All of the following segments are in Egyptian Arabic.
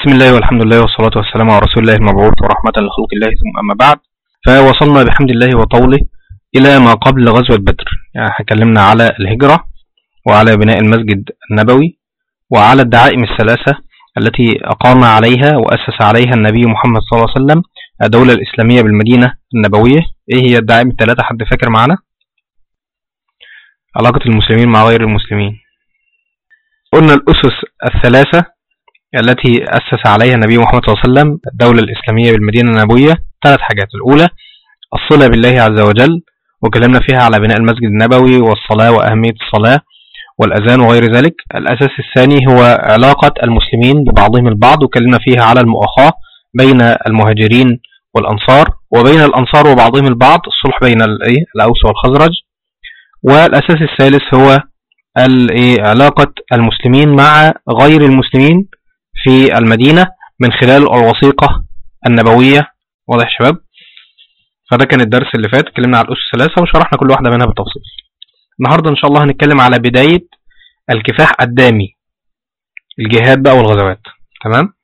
بسم الله والحمد لله والصلاة والسلام على رسول الله المبعوث ورحمة لخلق الله ثم أما بعد فوصلنا بحمد الله وطوله إلى ما قبل غزوة بدر يعني اتكلمنا على الهجرة وعلى بناء المسجد النبوي وعلى الدعائم الثلاثة التي أقام عليها وأسس عليها النبي محمد صلى الله عليه وسلم الدولة الإسلامية بالمدينة النبوية إيه هي الدعائم الثلاثة حد فاكر معنا علاقة المسلمين مع غير المسلمين قلنا الأسس الثلاثة التي أسس عليها النبي محمد صلى الله عليه وسلم الدولة الإسلامية بالمدينة النبوية ثلاث حاجات الأولى الصلة بالله عز وجل وكلمنا فيها على بناء المسجد النبوي والصلاة وأهمية الصلاة والأذان وغير ذلك الأساس الثاني هو علاقة المسلمين ببعضهم البعض وكلمنا فيها على المؤاخاة بين المهاجرين والأنصار وبين الأنصار وبعضهم البعض الصلح بين الأوس والخزرج والأساس الثالث هو علاقة المسلمين مع غير المسلمين في المدينة من خلال الوثيقة النبوية واضح يا شباب فده كان الدرس اللي فات اتكلمنا على الأسس الثلاثة وشرحنا كل واحدة منها بالتفصيل النهاردة إن شاء الله هنتكلم على بداية الكفاح الدامي الجهاد بقى والغزوات تمام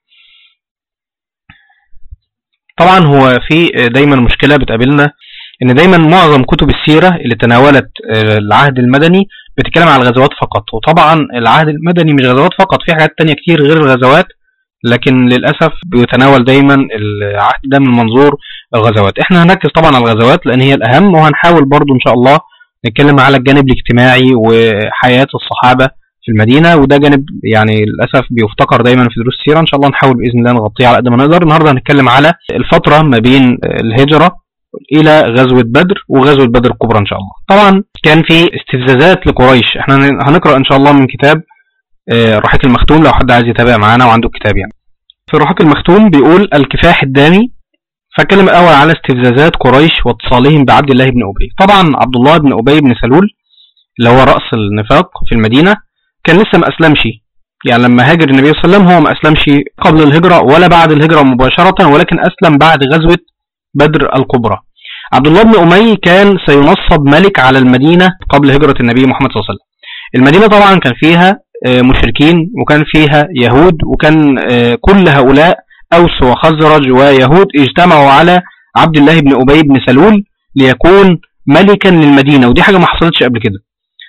طبعا هو في دايما مشكلة بتقابلنا ان دايما معظم كتب السيرة اللي تناولت العهد المدني بتتكلم على الغزوات فقط وطبعا العهد المدني مش غزوات فقط في حاجات تانية كتير غير الغزوات لكن للأسف بيتناول دايما العهد ده من منظور الغزوات احنا هنركز طبعا على الغزوات لان هي الاهم وهنحاول برضو ان شاء الله نتكلم على الجانب الاجتماعي وحياة الصحابة في المدينة وده جانب يعني للأسف بيفتقر دايما في دروس السيرة ان شاء الله نحاول بإذن الله نغطيه على قد ما نقدر النهاردة هنتكلم على الفترة ما بين الهجرة الى غزوة بدر وغزوة بدر الكبرى ان شاء الله طبعا كان في استفزازات لقريش احنا هنقرأ ان شاء الله من كتاب الرحيق المختوم لو حد عايز يتابع معانا وعنده الكتاب يعني في الرحيق المختوم بيقول الكفاح الدامي فكلم الاول على استفزازات قريش واتصالهم بعبد الله بن ابي طبعا عبد الله بن ابي بن سلول اللي هو راس النفاق في المدينه كان لسه ما اسلمش يعني لما هاجر النبي صلى الله عليه وسلم هو ما اسلمش قبل الهجره ولا بعد الهجره مباشره ولكن اسلم بعد غزوه بدر الكبرى عبد الله بن أمي كان سينصب ملك على المدينة قبل هجرة النبي محمد صلى الله عليه وسلم المدينة طبعا كان فيها مشركين وكان فيها يهود وكان كل هؤلاء أوس وخزرج ويهود اجتمعوا على عبد الله بن أبي بن سلول ليكون ملكا للمدينة ودي حاجة ما حصلتش قبل كده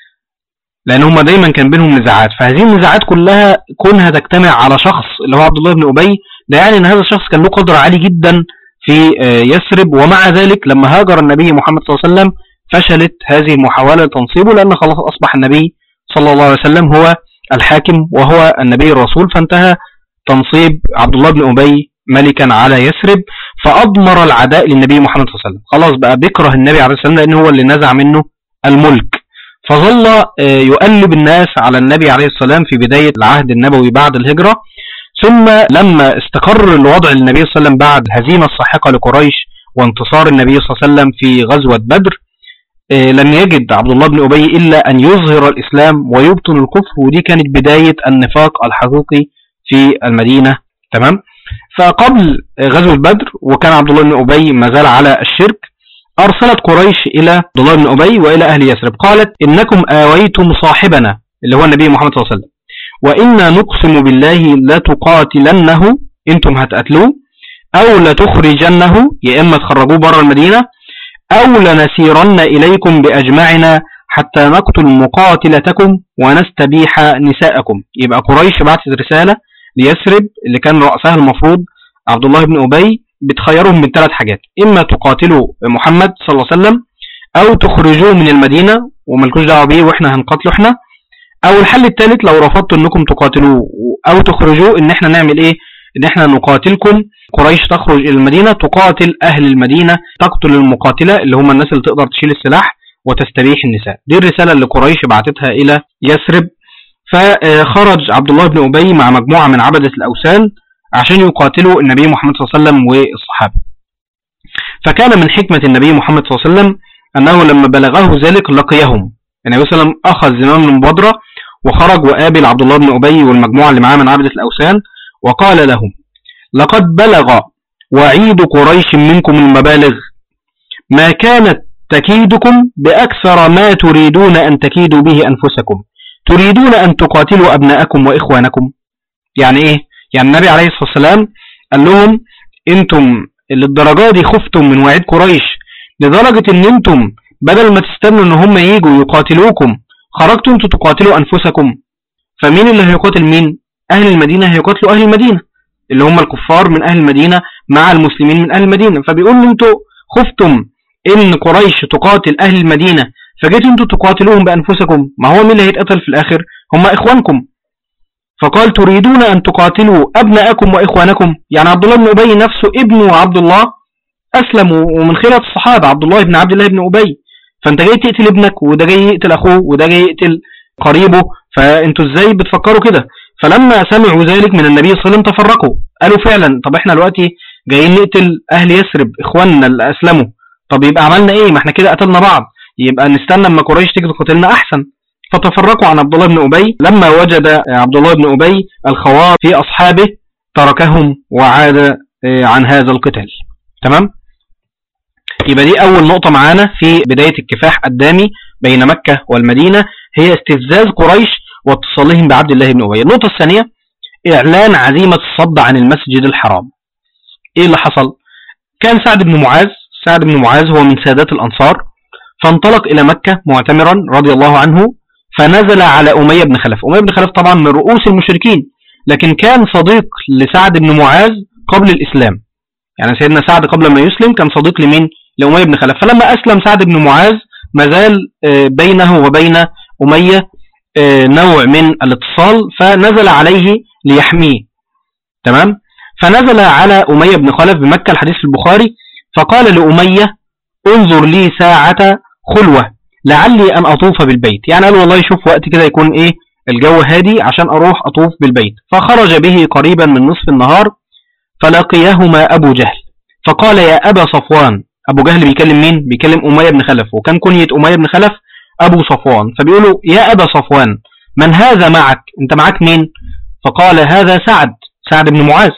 لأن هم دايما كان بينهم نزاعات فهذه النزاعات كلها كونها تجتمع على شخص اللي هو عبد الله بن أبي ده يعني أن هذا الشخص كان له قدر عالي جدا في يثرب ومع ذلك لما هاجر النبي محمد صلى الله عليه وسلم فشلت هذه المحاولة لتنصيبه لأن خلاص أصبح النبي صلى الله عليه وسلم هو الحاكم وهو النبي الرسول فانتهى تنصيب عبد الله بن أبي ملكا على يثرب فأضمر العداء للنبي محمد صلى الله عليه وسلم خلاص بقى بيكره النبي عليه السلام لأنه هو اللي نزع منه الملك فظل يؤلب الناس على النبي عليه السلام في بداية العهد النبوي بعد الهجرة ثم لما استقر الوضع للنبي صلى الله عليه وسلم بعد هزيمة الساحقة لقريش وانتصار النبي صلى الله عليه وسلم في غزوة بدر لم يجد عبد الله بن أبي إلا أن يظهر الإسلام ويبطن الكفر ودي كانت بداية النفاق الحقيقي في المدينة تمام فقبل غزوة بدر وكان عبد الله بن أبي ما زال على الشرك أرسلت قريش إلى عبد الله بن أبي وإلى أهل يثرب قالت إنكم آويتم صاحبنا اللي هو النبي محمد صلى الله عليه وسلم وإنا نقسم بالله لتقاتلنه انتم هتقتلوه أو لتخرجنه يا إما تخرجوه بره المدينة أو لنسيرن إليكم بأجمعنا حتى نقتل مقاتلتكم ونستبيح نساءكم يبقى قريش بعثت رسالة ليثرب اللي كان رأسها المفروض عبد الله بن أبي بتخيرهم من ثلاث حاجات إما تقاتلوا محمد صلى الله عليه وسلم أو تخرجوه من المدينة وملكوش دعوة بيه وإحنا هنقاتله إحنا او الحل الثالث لو رفضتوا انكم تقاتلوه او تخرجوه ان احنا نعمل ايه ان احنا نقاتلكم قريش تخرج الى المدينة تقاتل اهل المدينة تقتل المقاتلة اللي هم الناس اللي تقدر تشيل السلاح وتستبيح النساء دي الرسالة اللي قريش بعتتها الى يثرب فخرج عبد الله بن ابي مع مجموعة من عبدة الاوثان عشان يقاتلوا النبي محمد صلى الله عليه وسلم والصحابة فكان من حكمة النبي محمد صلى الله عليه وسلم انه لما بلغه ذلك لقيهم النبي صلى الله عليه وسلم اخذ زمام المبادرة وخرج وقابل عبد الله بن أبي والمجموعة اللي معاه من عبدة الأوثان وقال لهم لقد بلغ وعيد قريش منكم المبالغ ما كانت تكيدكم بأكثر ما تريدون أن تكيدوا به أنفسكم تريدون أن تقاتلوا أبناءكم وإخوانكم يعني إيه؟ يعني النبي عليه الصلاة والسلام قال لهم انتم للدرجة دي خفتم من وعيد قريش لدرجة ان انتم بدل ما تستنوا ان هم ييجوا يقاتلوكم خرجتوا انتوا تقاتلوا انفسكم فمين اللي هيقاتل مين اهل المدينة هيقاتلوا اهل المدينة اللي هم الكفار من اهل المدينة مع المسلمين من اهل المدينة فبيقول انتوا خفتم ان قريش تقاتل اهل المدينة فجيتوا انتوا تقاتلوهم بانفسكم ما هو مين اللي هيتقتل في الاخر هم اخوانكم فقال تريدون ان تقاتلوا ابناءكم واخوانكم يعني عبد الله بن ابي نفسه ابنه عبد الله اسلم ومن خيرة الصحابة عبد الله بن عبد الله بن ابي فانت جاي تقتل ابنك وده جاي يقتل اخوه وده جاي يقتل قريبه فانتوا ازاي بتفكروا كده فلما سمعوا ذلك من النبي صلى الله عليه وسلم تفرقوا قالوا فعلا طب احنا دلوقتي جايين نقتل اهل يثرب اخواننا اللي اسلموا طب يبقى عملنا ايه ما احنا كده قتلنا بعض يبقى نستنى اما قريش تيجي تقاتلنا احسن فتفرقوا عن عبد الله بن ابي لما وجد عبد الله بن ابي الخوار في اصحابه تركهم وعاد آه، عن هذا القتال تمام يبقى دي اول نقطة معانا في بداية الكفاح الدامي بين مكة والمدينة هي استفزاز قريش واتصالهم بعبد الله بن ابي النقطة الثانية اعلان عزيمة الصد عن المسجد الحرام ايه اللي حصل كان سعد بن معاذ سعد بن معاذ هو من سادات الانصار فانطلق الى مكة معتمرا رضي الله عنه فنزل على أمية بن خلف أمية بن خلف طبعا من رؤوس المشركين لكن كان صديق لسعد بن معاذ قبل الإسلام يعني سيدنا سعد قبل ما يسلم كان صديق لمين لأمية بن خلف فلما أسلم سعد بن معاذ مازال آه، بينه وبين أمية آه، نوع من الاتصال فنزل عليه ليحميه تمام فنزل على أمية بن خلف بمكة الحديث في البخاري فقال لأمية انظر لي ساعة خلوة لعلي أن أطوف بالبيت يعني قال والله شوف وقت كده يكون إيه الجو هادي عشان أروح أطوف بالبيت فخرج به قريبا من نصف النهار فلقيهما أبو جهل فقال يا أبا صفوان أبو جهل بيكلم مين؟ بيكلم أمية بن خلف وكان كنية أمية بن خلف أبو صفوان فبيقولوا يا أبا صفوان من هذا معك؟ أنت معك مين؟ فقال هذا سعد سعد بن معاذ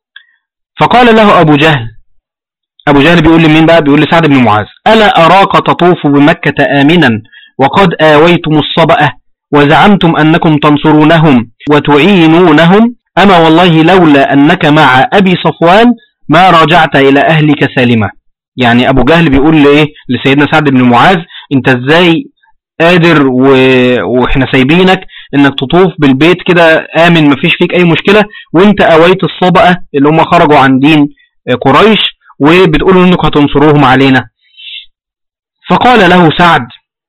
فقال له أبو جهل أبو جهل بيقول لمين بقى بيقول لسعد بن معاذ ألا أراك تطوف بمكة آمنا وقد آويتم الصبأة وزعمتم أنكم تنصرونهم وتعينونهم أما والله لولا أنك مع أبي صفوان ما رجعت إلى أهلك سالمة يعني أبو جهل بيقول لإيه لسيدنا سعد بن معاذ أنت إزاي قادر و... وإحنا سايبينك إنك تطوف بالبيت كده آمن مفيش فيك أي مشكلة وإنت أويت الصبأة اللي هم خرجوا عن دين قريش وبتقولوا انكم هتنصروهم علينا فقال له سعد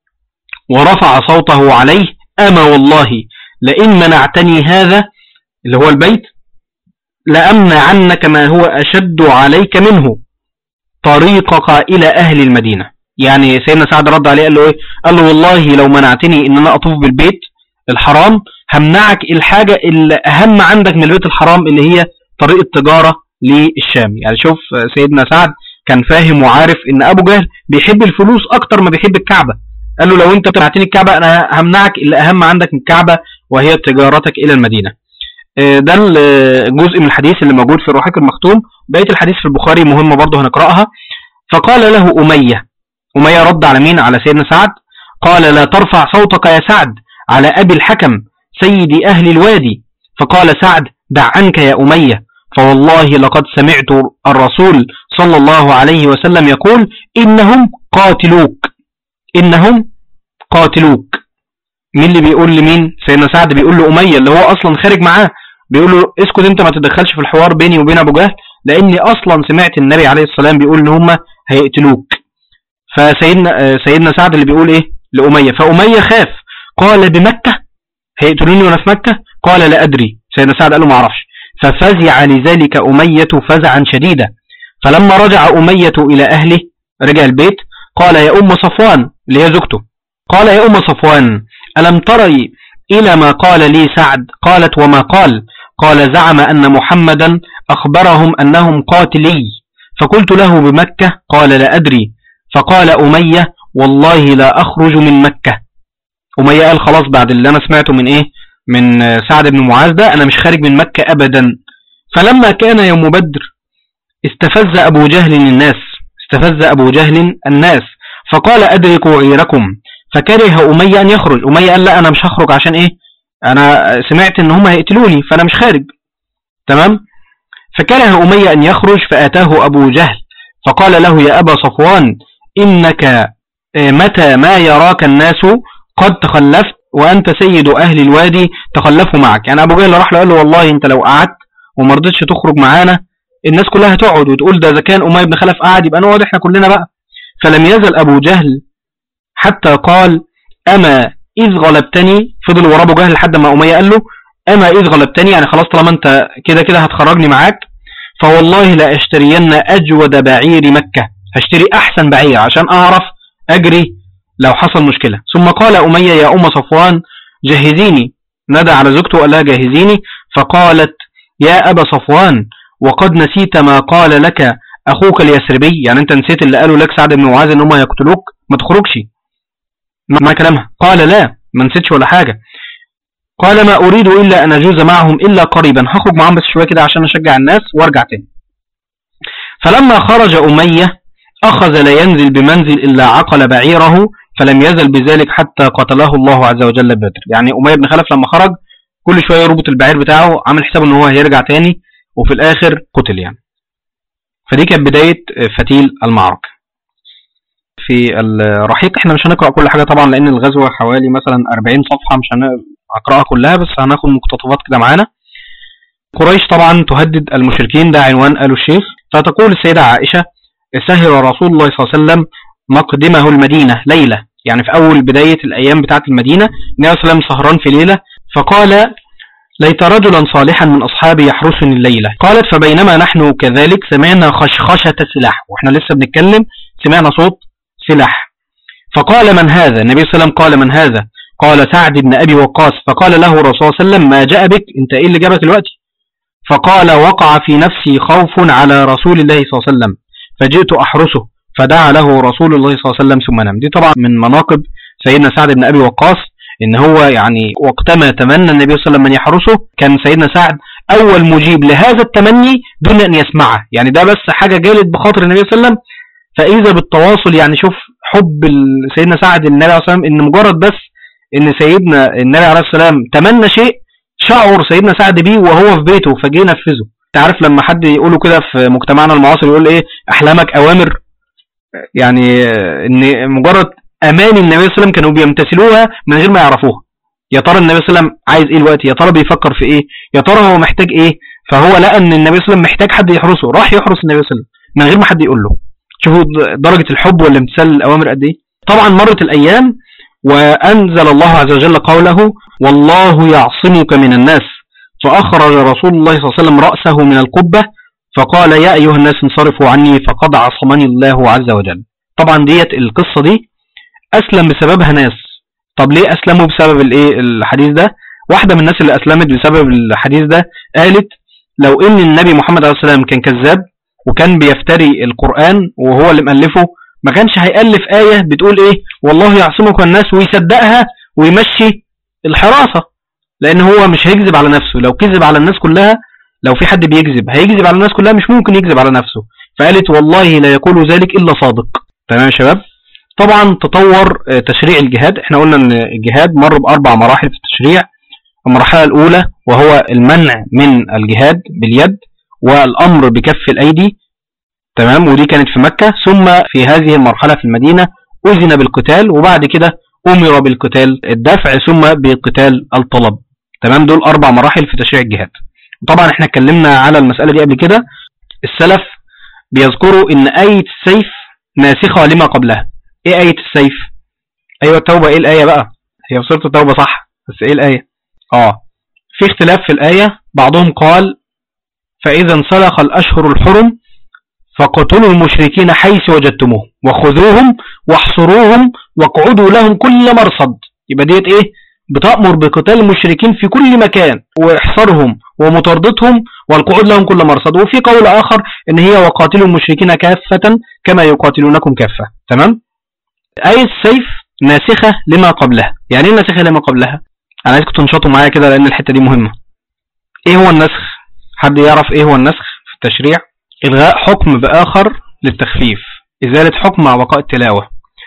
ورفع صوته عليه أما والله لئن منعتني هذا اللي هو البيت لأمنع عنك ما هو أشد عليك منه طريقك إلى أهل المدينة يعني سيدنا سعد رد عليه قال له إيه قال له والله لو منعتني إن أنا أطوف بالبيت الحرام همنعك الحاجة اللي أهم عندك من البيت الحرام اللي هي طريق التجارة للشام يعني شوف سيدنا سعد كان فاهم وعارف ان ابو جهل بيحب الفلوس اكتر ما بيحب الكعبة قال له لو انت منعتني الكعبة انا همنعك اللي اهم عندك من الكعبة وهي تجارتك الى المدينة آه، ده الجزء من الحديث اللي موجود في الرحيق المختوم بقية الحديث في البخاري مهمة برضه هنقرأها فقال له أمية أمية رد على مين على سيدنا سعد قال لا ترفع صوتك يا سعد على أبي الحكم سيد أهل الوادي فقال سعد دع عنك يا أمية فوالله لقد سمعت الرسول صلى الله عليه وسلم يقول إنهم قاتلوك إنهم قاتلوك مين اللي بيقول لمين سيدنا سعد بيقول له أمية اللي هو أصلا خارج معاه بيقول له اسكت انت ما تدخلش في الحوار بيني وبين أبو جهل لأني أصلا سمعت النبي عليه السلام بيقول إن هم هيقتلوك فسيدنا سيدنا سعد اللي بيقول إيه لأمية فأمية خاف قال بمكة هيقتلوني وأنا في مكة قال لا أدري سيدنا سعد قال له ما اعرفش ففزع لذلك أمية فزعا شديدا فلما رجع أمية إلى أهله رجع البيت قال يا أم صفوان اللي هي زوجته قال يا أم صفوان ألم تري إلى ما قال لي سعد قالت وما قال قال زعم أن محمدا أخبرهم أنهم قاتلي فقلت له بمكة قال لا أدري فقال أمية والله لا أخرج من مكة أمية قال خلاص بعد اللي أنا سمعته من إيه من سعد بن معاذ ده أنا مش خارج من مكة أبدا فلما كان يوم بدر استفز أبو جهل الناس استفز أبو جهل الناس فقال أدركوا عيركم فكره أمية أن يخرج أمية قال لا أنا مش هخرج عشان إيه أنا سمعت إن هم هيقتلوني فأنا مش خارج تمام فكره أمية أن يخرج فأتاه أبو جهل فقال له يا أبا صفوان إنك آه، متى ما يراك الناس قد تخلفت وأنت سيد أهل الوادي تخلفوا معك يعني أبو جهل راح له قال له والله أنت لو قعدت وما رضيتش تخرج معانا الناس كلها تقعد وتقول ده إذا كان أمية بن خلف قعد يبقى نقعد إحنا كلنا بقى فلم يزل أبو جهل حتى قال أما إذ غلبتني فضل ورا أبو جهل لحد ما أمية قال له أما إذ غلبتني يعني خلاص طالما أنت كده كده هتخرجني معاك فوالله لا أشترين أجود بعير مكة هشتري أحسن بعير عشان أعرف أجري لو حصل مشكلة ثم قال أمية يا أم صفوان جهزيني نادى على زوجته وقال لها جهزيني فقالت يا أبا صفوان وقد نسيت ما قال لك أخوك اليسربي يعني أنت نسيت اللي قالوا لك سعد بن معاذ إن هم يقتلوك ما تخرجش ما كلامها قال لا ما نسيتش ولا حاجة قال ما أريد إلا أن أجوز معهم إلا قريبا هخرج معهم بس شوية كده عشان أشجع الناس وارجع تاني فلما خرج أمية أخذ لا ينزل بمنزل إلا عقل بعيره فلم يزل بذلك حتى قتله الله عز وجل بدر يعني أمية بن خلف لما خرج كل شوية يربط البعير بتاعه عمل حساب ان هو هيرجع تاني وفي الآخر قتل يعني فدي كانت بداية فتيل المعركة في الرحيق احنا مش هنقرأ كل حاجة طبعا لأن الغزوة حوالي مثلا 40 صفحة مش هنقرأها كلها بس هناخد مقتطفات كده معانا قريش طبعا تهدد المشركين ده عنوان قاله الشيخ فتقول السيدة عائشة سهر رسول الله صلى الله عليه وسلم مقدمه المدينة ليلة يعني في أول بداية الأيام بتاعة المدينة النبي صلى الله عليه وسلم سهران في ليلة فقال ليت رجلا صالحا من أصحابي يحرسني الليلة قالت فبينما نحن كذلك سمعنا خشخشة سلاح وإحنا لسه بنتكلم سمعنا صوت سلاح فقال من هذا النبي صلى الله عليه وسلم قال من هذا قال سعد بن أبي وقاص فقال له الرسول صلى الله عليه وسلم ما جاء بك انت ايه اللي جابك دلوقتي فقال وقع في نفسي خوف على رسول الله صلى الله عليه وسلم فجئت أحرسه فدعا له رسول الله صلى الله عليه وسلم ثم نام دي طبعا من مناقب سيدنا سعد بن أبي وقاص ان هو يعني وقتما تمنى النبي صلى الله عليه وسلم من يحرسه كان سيدنا سعد اول مجيب لهذا التمني دون ان يسمعه يعني ده بس حاجة جالت بخاطر النبي صلى الله عليه وسلم فاذا بالتواصل يعني شوف حب سيدنا سعد النبي عليه الصلاه والسلام ان مجرد بس ان سيدنا النبي عليه الصلاه والسلام تمنى شيء شعر سيدنا سعد بيه وهو في بيته فجه نفذه تعرف لما حد يقوله كده في مجتمعنا المعاصر يقول ايه احلامك اوامر يعني ان مجرد اماني النبي صلى الله عليه وسلم كانوا بيمتثلوها من غير ما يعرفوها يا ترى النبي صلى الله عليه وسلم عايز ايه دلوقتي يا ترى بيفكر في ايه يا ترى هو محتاج ايه فهو لقى ان النبي صلى الله عليه وسلم محتاج حد يحرسه راح يحرس النبي صلى الله عليه وسلم من غير ما حد يقول له شوفوا درجة الحب والامتثال للأوامر قد ايه طبعا مرت الأيام وأنزل الله عز وجل قوله والله يعصمك من الناس فأخرج رسول الله صلى الله عليه وسلم رأسه من القبة فقال يا أيها الناس انصرفوا عني فقد عصمني الله عز وجل طبعا ديت القصة دي أسلم بسببها ناس طب ليه أسلموا بسبب الايه الحديث ده واحدة من الناس اللي أسلمت بسبب الحديث ده قالت لو ان النبي محمد عليه السلام كان كذاب وكان بيفتري القرآن وهو اللي مألفه ما كانش هيألف آية بتقول ايه والله يعصمك الناس ويصدقها ويمشي الحراسة لان هو مش هيكذب على نفسه لو كذب على الناس كلها لو في حد بيكذب هيكذب على الناس كلها مش ممكن يكذب على نفسه فقالت والله لا يقول ذلك إلا صادق تمام يا شباب طبعا تطور تشريع الجهاد احنا قلنا ان الجهاد مر بأربع مراحل في التشريع المرحلة الأولى وهو المنع من الجهاد باليد والأمر بكف الأيدي تمام ودي كانت في مكة ثم في هذه المرحلة في المدينة أذن بالقتال وبعد كده أمر بالقتال الدفع ثم بالقتال الطلب تمام دول أربع مراحل في تشريع الجهاد طبعا احنا اتكلمنا على المسألة دي قبل كده السلف بيذكروا ان آية السيف ناسخة لما قبلها ايه آية السيف ايوه التوبة ايه الآية بقى هي في سورة التوبة صح بس ايه الآية اه في اختلاف في الآية بعضهم قال فإذا انسلخ الأشهر الحرم فقتلوا المشركين حيث وجدتموهم وخذوهم واحصروهم واقعدوا لهم كل مرصد يبقى ديت ايه بتأمر بقتال المشركين في كل مكان واحصارهم ومطاردتهم والقعود لهم كل مرصد وفي قول آخر ان هي وقاتلوا المشركين كافة كما يقاتلونكم كافة تمام آية السيف ناسخة لما قبلها يعني ايه ناسخة لما قبلها انا عايزكم تنشطوا معايا كده لان الحتة دي مهمة ايه هو النسخ حد يعرف ايه هو النسخ في التشريع الغاء حكم بآخر للتخفيف ازالة حكم مع بقاء التلاوة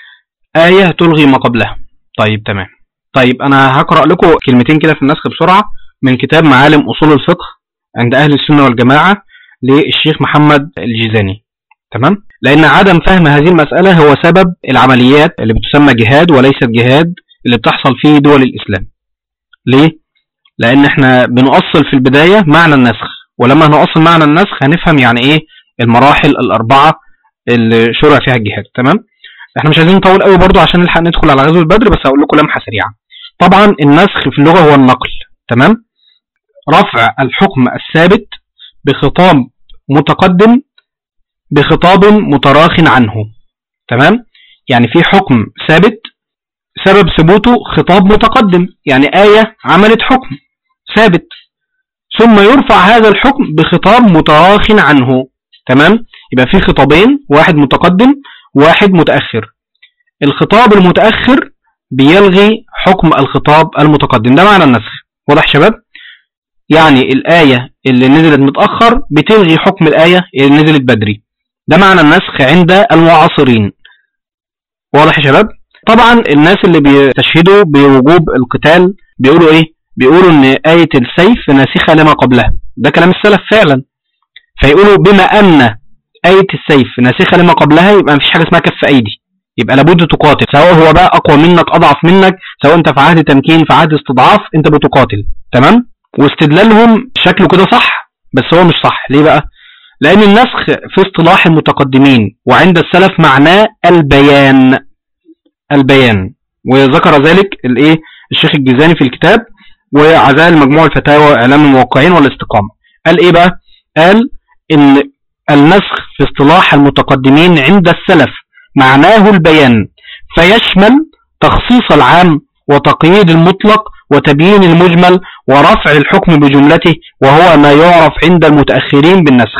آية تلغي ما قبلها طيب تمام طيب انا هقرأ لكم كلمتين كده في النسخ بسرعة من كتاب معالم اصول الفقه عند أهل السنة والجماعة للشيخ محمد الجيزاني تمام لأن عدم فهم هذه المسألة هو سبب العمليات اللي بتسمى جهاد وليست جهاد اللي بتحصل في دول الإسلام ليه؟ لأن احنا بنؤصل في البداية معنى النسخ ولما نؤصل معنى النسخ هنفهم يعني ايه المراحل الأربعة اللي شرع فيها الجهاد تمام؟ احنا مش عايزين نطول قوي برضو عشان نلحق ندخل على غزوة بدر بس هقول لكم لمحة سريعة طبعا النسخ في اللغة هو النقل تمام؟ رفع الحكم الثابت بخطاب متقدم بخطاب متراخ عنه تمام يعني في حكم ثابت سبب ثبوته خطاب متقدم يعني آية عملت حكم ثابت ثم يرفع هذا الحكم بخطاب متراخ عنه تمام يبقى في خطابين واحد متقدم واحد متأخر الخطاب المتأخر بيلغي حكم الخطاب المتقدم ده معنى النسخ واضح شباب يعني الآية اللي نزلت متأخر بتلغي حكم الآية اللي نزلت بدري ده معنى النسخ عند المعاصرين واضح يا شباب طبعا الناس اللي بيستشهدوا بوجوب القتال بيقولوا ايه بيقولوا ان آية السيف ناسخة لما قبلها ده كلام السلف فعلا فيقولوا بما ان آية السيف ناسخة لما قبلها يبقى مفيش حاجة اسمها كف ايدي يبقى لابد تقاتل سواء هو بقى اقوى منك اضعف منك سواء انت في عهد تمكين في عهد استضعاف انت بتقاتل تمام واستدلالهم شكله كده صح بس هو مش صح ليه بقى لأن النسخ في اصطلاح المتقدمين وعند السلف معناه البيان البيان وذكر ذلك الايه الشيخ الجيزاني في الكتاب وعزاء المجموع الفتاوى اعلام الموقعين والاستقامه قال ايه بقى قال ان النسخ في اصطلاح المتقدمين عند السلف معناه البيان فيشمل تخصيص العام وتقييد المطلق وتبيين المجمل ورفع الحكم بجملته وهو ما يعرف عند المتأخرين بالنسخ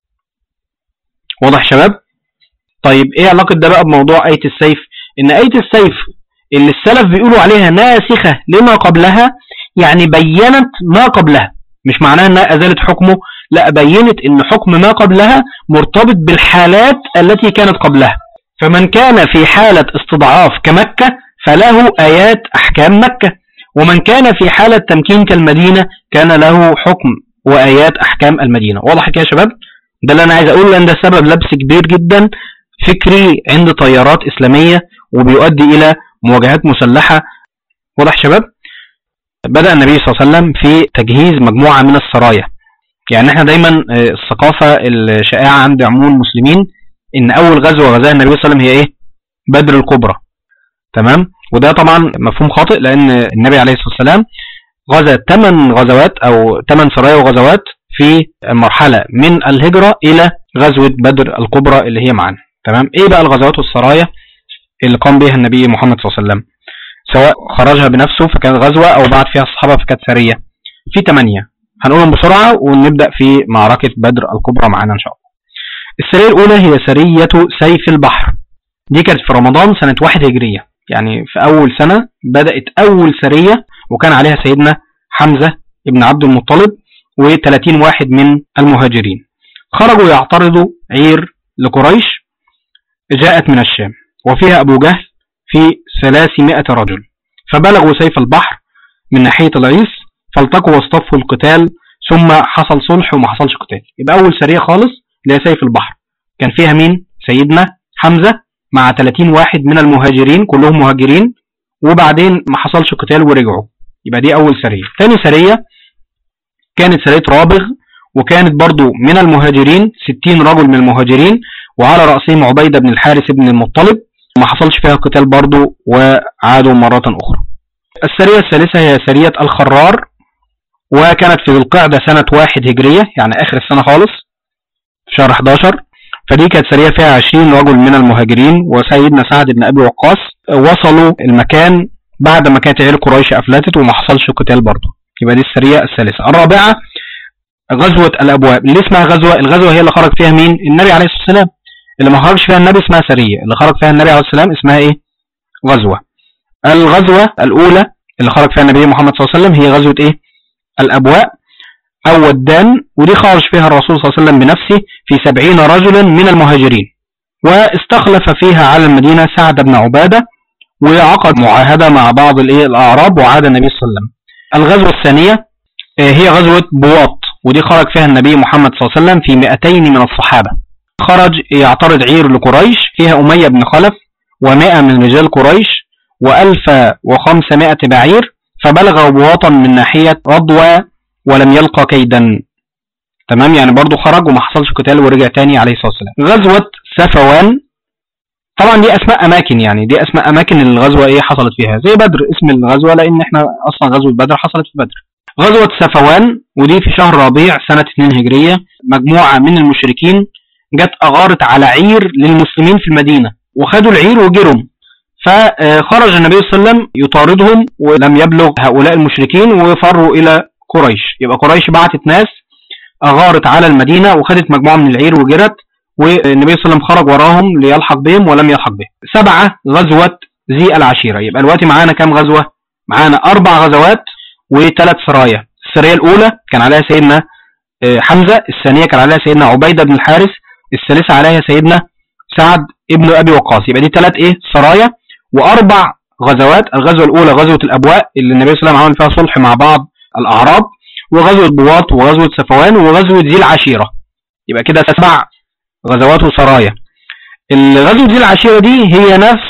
واضح شباب طيب ايه علاقة ده بقى بموضوع آية السيف ان آية السيف اللي السلف بيقولوا عليها ناسخة لما قبلها يعني بينت ما قبلها مش معناها انها ازالت حكمه لا بينت ان حكم ما قبلها مرتبط بالحالات التي كانت قبلها فمن كان في حالة استضعاف كمكة فله آيات أحكام مكة ومن كان في حالة تمكين كالمدينة كان له حكم وآيات أحكام المدينة واضح كده يا شباب ده اللي أنا عايز أقول لأن ده سبب لبس كبير جدا فكري عند تيارات إسلامية وبيؤدي إلى مواجهات مسلحة واضح شباب بدأ النبي صلى الله عليه وسلم في تجهيز مجموعة من السرايا يعني احنا دايما الثقافة الشائعة عند عموم المسلمين ان اول غزوة غزاها النبي صلى الله عليه وسلم هي ايه بدر الكبرى تمام وده طبعا مفهوم خاطئ لان النبي عليه الصلاة والسلام غزا 8 غزوات او 8 سرايا وغزوات في المرحلة من الهجرة الى غزوة بدر الكبرى اللي هي معانا تمام ايه بقى الغزوات والسرايا اللي قام بها النبي محمد صلى الله عليه وسلم سواء خرجها بنفسه فكانت غزوة او بعد فيها الصحابة فكانت سرية في 8 هنقولهم بسرعة ونبدأ في معركة بدر الكبرى معانا ان شاء الله السرية الأولى هي سرية سيف البحر دي كانت في رمضان سنة واحد هجرية يعني في أول سنة بدأت أول سرية وكان عليها سيدنا حمزة ابن عبد المطلب و30 واحد من المهاجرين خرجوا يعترضوا عير لقريش جاءت من الشام وفيها أبو جهل في 300 رجل فبلغوا سيف البحر من ناحية العيس فالتقوا واصطفوا القتال ثم حصل صلح وما حصلش قتال يبقى أول سرية خالص اللي هي سيف البحر كان فيها مين سيدنا حمزة مع 30 واحد من المهاجرين كلهم مهاجرين وبعدين ما حصلش قتال ورجعوا يبقى دي أول سرية تاني سرية كانت سرية رابغ وكانت برضو من المهاجرين 60 رجل من المهاجرين وعلى رأسهم عبيدة بن الحارث بن المطلب ما حصلش فيها قتال برضو وعادوا مرة أخرى السرية الثالثة هي سرية الخرار وكانت في ذي القعدة سنة واحد هجرية يعني آخر السنة خالص شهر 11 فدي كانت سرية فيها 20 رجل من المهاجرين وسيدنا سعد بن أبي وقاص وصلوا المكان بعد ما كانت عير قريش أفلتت وما حصلش قتال برضه يبقى دي السرية الثالثة الرابعة غزوة الأبواب اللي اسمها غزوة الغزوة هي اللي خرج فيها مين النبي عليه الصلاة والسلام اللي ما خرجش فيها النبي اسمها سرية اللي خرج فيها النبي عليه الصلاة والسلام اسمها ايه غزوة الغزوة الأولى اللي خرج فيها النبي محمد صلى الله عليه وسلم هي غزوة ايه الأبواء أو ودان ودي خرج فيها الرسول صلى الله عليه وسلم بنفسه في سبعين رجلا من المهاجرين واستخلف فيها على المدينة سعد بن عبادة وعقد معاهدة مع بعض الايه الأعراب وعاد النبي صلى الله عليه وسلم الغزوة الثانية هي غزوة بواط ودي خرج فيها النبي محمد صلى الله عليه وسلم في 200 من الصحابة خرج يعترض عير لقريش فيها أمية بن خلف و100 من رجال قريش و1500 بعير فبلغ بواطا من ناحية رضوى ولم يلقى كيدا تمام يعني برضو خرج وما حصلش قتال ورجع تاني عليه الصلاة والسلام غزوة سفوان طبعا دي اسماء اماكن يعني دي اسماء اماكن الغزوة ايه حصلت فيها زي بدر اسم الغزوة لان احنا اصلا غزوة بدر حصلت في بدر غزوة سفوان ودي في شهر ربيع سنة 2 هجرية مجموعة من المشركين جت اغارت على عير للمسلمين في المدينة وخدوا العير وجروا فخرج النبي صلى الله عليه وسلم يطاردهم ولم يبلغ هؤلاء المشركين وفروا الى قريش يبقى قريش بعتت ناس اغارت على المدينة وخدت مجموعة من العير وجرت والنبي صلى الله عليه وسلم خرج وراهم ليلحق بهم ولم يلحق بهم سبعة غزوة ذي العشيرة يبقى دلوقتي معانا كام غزوة معانا اربع غزوات وثلاث سرايا السرية الاولى كان عليها سيدنا حمزة الثانية كان عليها سيدنا عبيدة بن الحارث الثالثة عليها سيدنا سعد ابن ابي وقاص يبقى دي ثلاث ايه سرايا واربع غزوات الغزوة الاولى غزوة الابواء اللي النبي صلى الله عليه وسلم عمل فيها صلح مع بعض الاعراب وغزوة بواط وغزوة سفوان وغزوة ذي العشيرة يبقى كده سبع غزوات وسرايا الغزوة ذي العشيرة دي هي نفس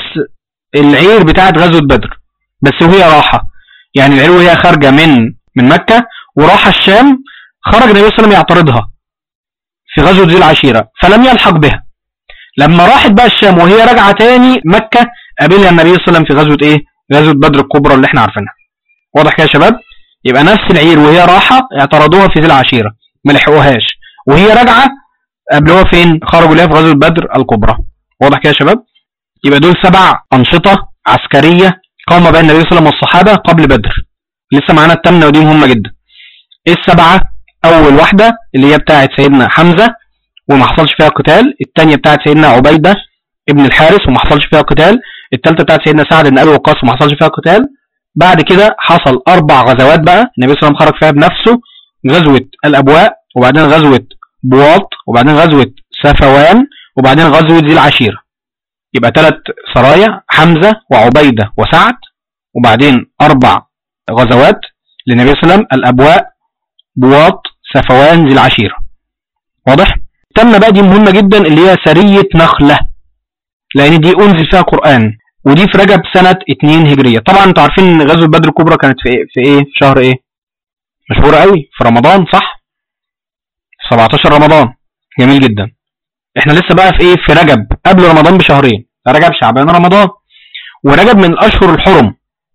العير بتاعت غزوة بدر بس وهي راحة يعني العير وهي خارجة من من مكة وراح الشام خرج النبي صلى الله عليه وسلم يعترضها في غزوة ذي العشيرة فلم يلحق بها لما راحت بقى الشام وهي راجعة تاني مكة قابلها النبي صلى الله عليه وسلم في غزوة ايه غزوة بدر الكبرى اللي احنا عارفينها واضح كده يا شباب يبقى نفس العير وهي راحة اعترضوها في ذي العشيرة ما لحقوهاش وهي راجعة قابلوها فين خرجوا ليها في غزوة بدر الكبرى واضح كده يا شباب يبقى دول سبع أنشطة عسكرية قام بها النبي صلى الله عليه وسلم والصحابة قبل بدر لسه معانا التامنة ودي مهمة جدا ايه السبعة اول واحدة اللي هي بتاعت سيدنا حمزة وما حصلش فيها قتال الثانية بتاعت سيدنا عبيدة ابن الحارث وما حصلش فيها قتال الثالثة بتاعت سيدنا سعد بن ابي وقاص وما حصلش فيها قتال بعد كده حصل اربع غزوات بقى النبي صلى الله عليه وسلم خرج فيها بنفسه غزوة الابواء وبعدين غزوة بواط وبعدين غزوة سفوان وبعدين غزوة ذي العشيرة يبقى ثلاث سرايا حمزة وعبيدة وسعد وبعدين اربع غزوات للنبي صلى الله عليه وسلم الابواء بواط سفوان ذي العشيرة واضح تم بقى دي مهمة جدا اللي هي سرية نخلة لان دي انزل فيها قرآن ودي في رجب سنة 2 هجرية طبعا انتوا عارفين ان غزوة بدر الكبرى كانت في ايه في ايه في شهر ايه مشهورة قوي في رمضان صح 17 رمضان جميل جدا احنا لسه بقى في ايه في رجب قبل رمضان بشهرين رجب شعبان رمضان ورجب من الاشهر الحرم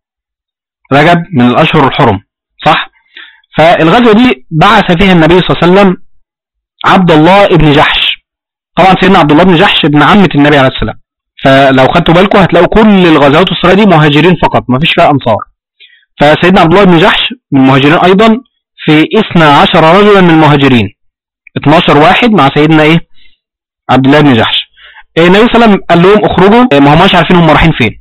رجب من الاشهر الحرم صح فالغزوة دي بعث فيها النبي صلى الله عليه وسلم عبد الله ابن جحش طبعا سيدنا عبد الله بن جحش ابن عمة النبي عليه السلام فلو خدتوا بالكم هتلاقوا كل الغزوات والسرايا دي مهاجرين فقط ما فيش فيها انصار فسيدنا عبد الله بن جحش من المهاجرين ايضا في 12 رجلا من المهاجرين 12 واحد مع سيدنا ايه عبد الله بن جحش إيه النبي صلى الله عليه وسلم قال لهم اخرجوا ما هماش عارفين هم رايحين فين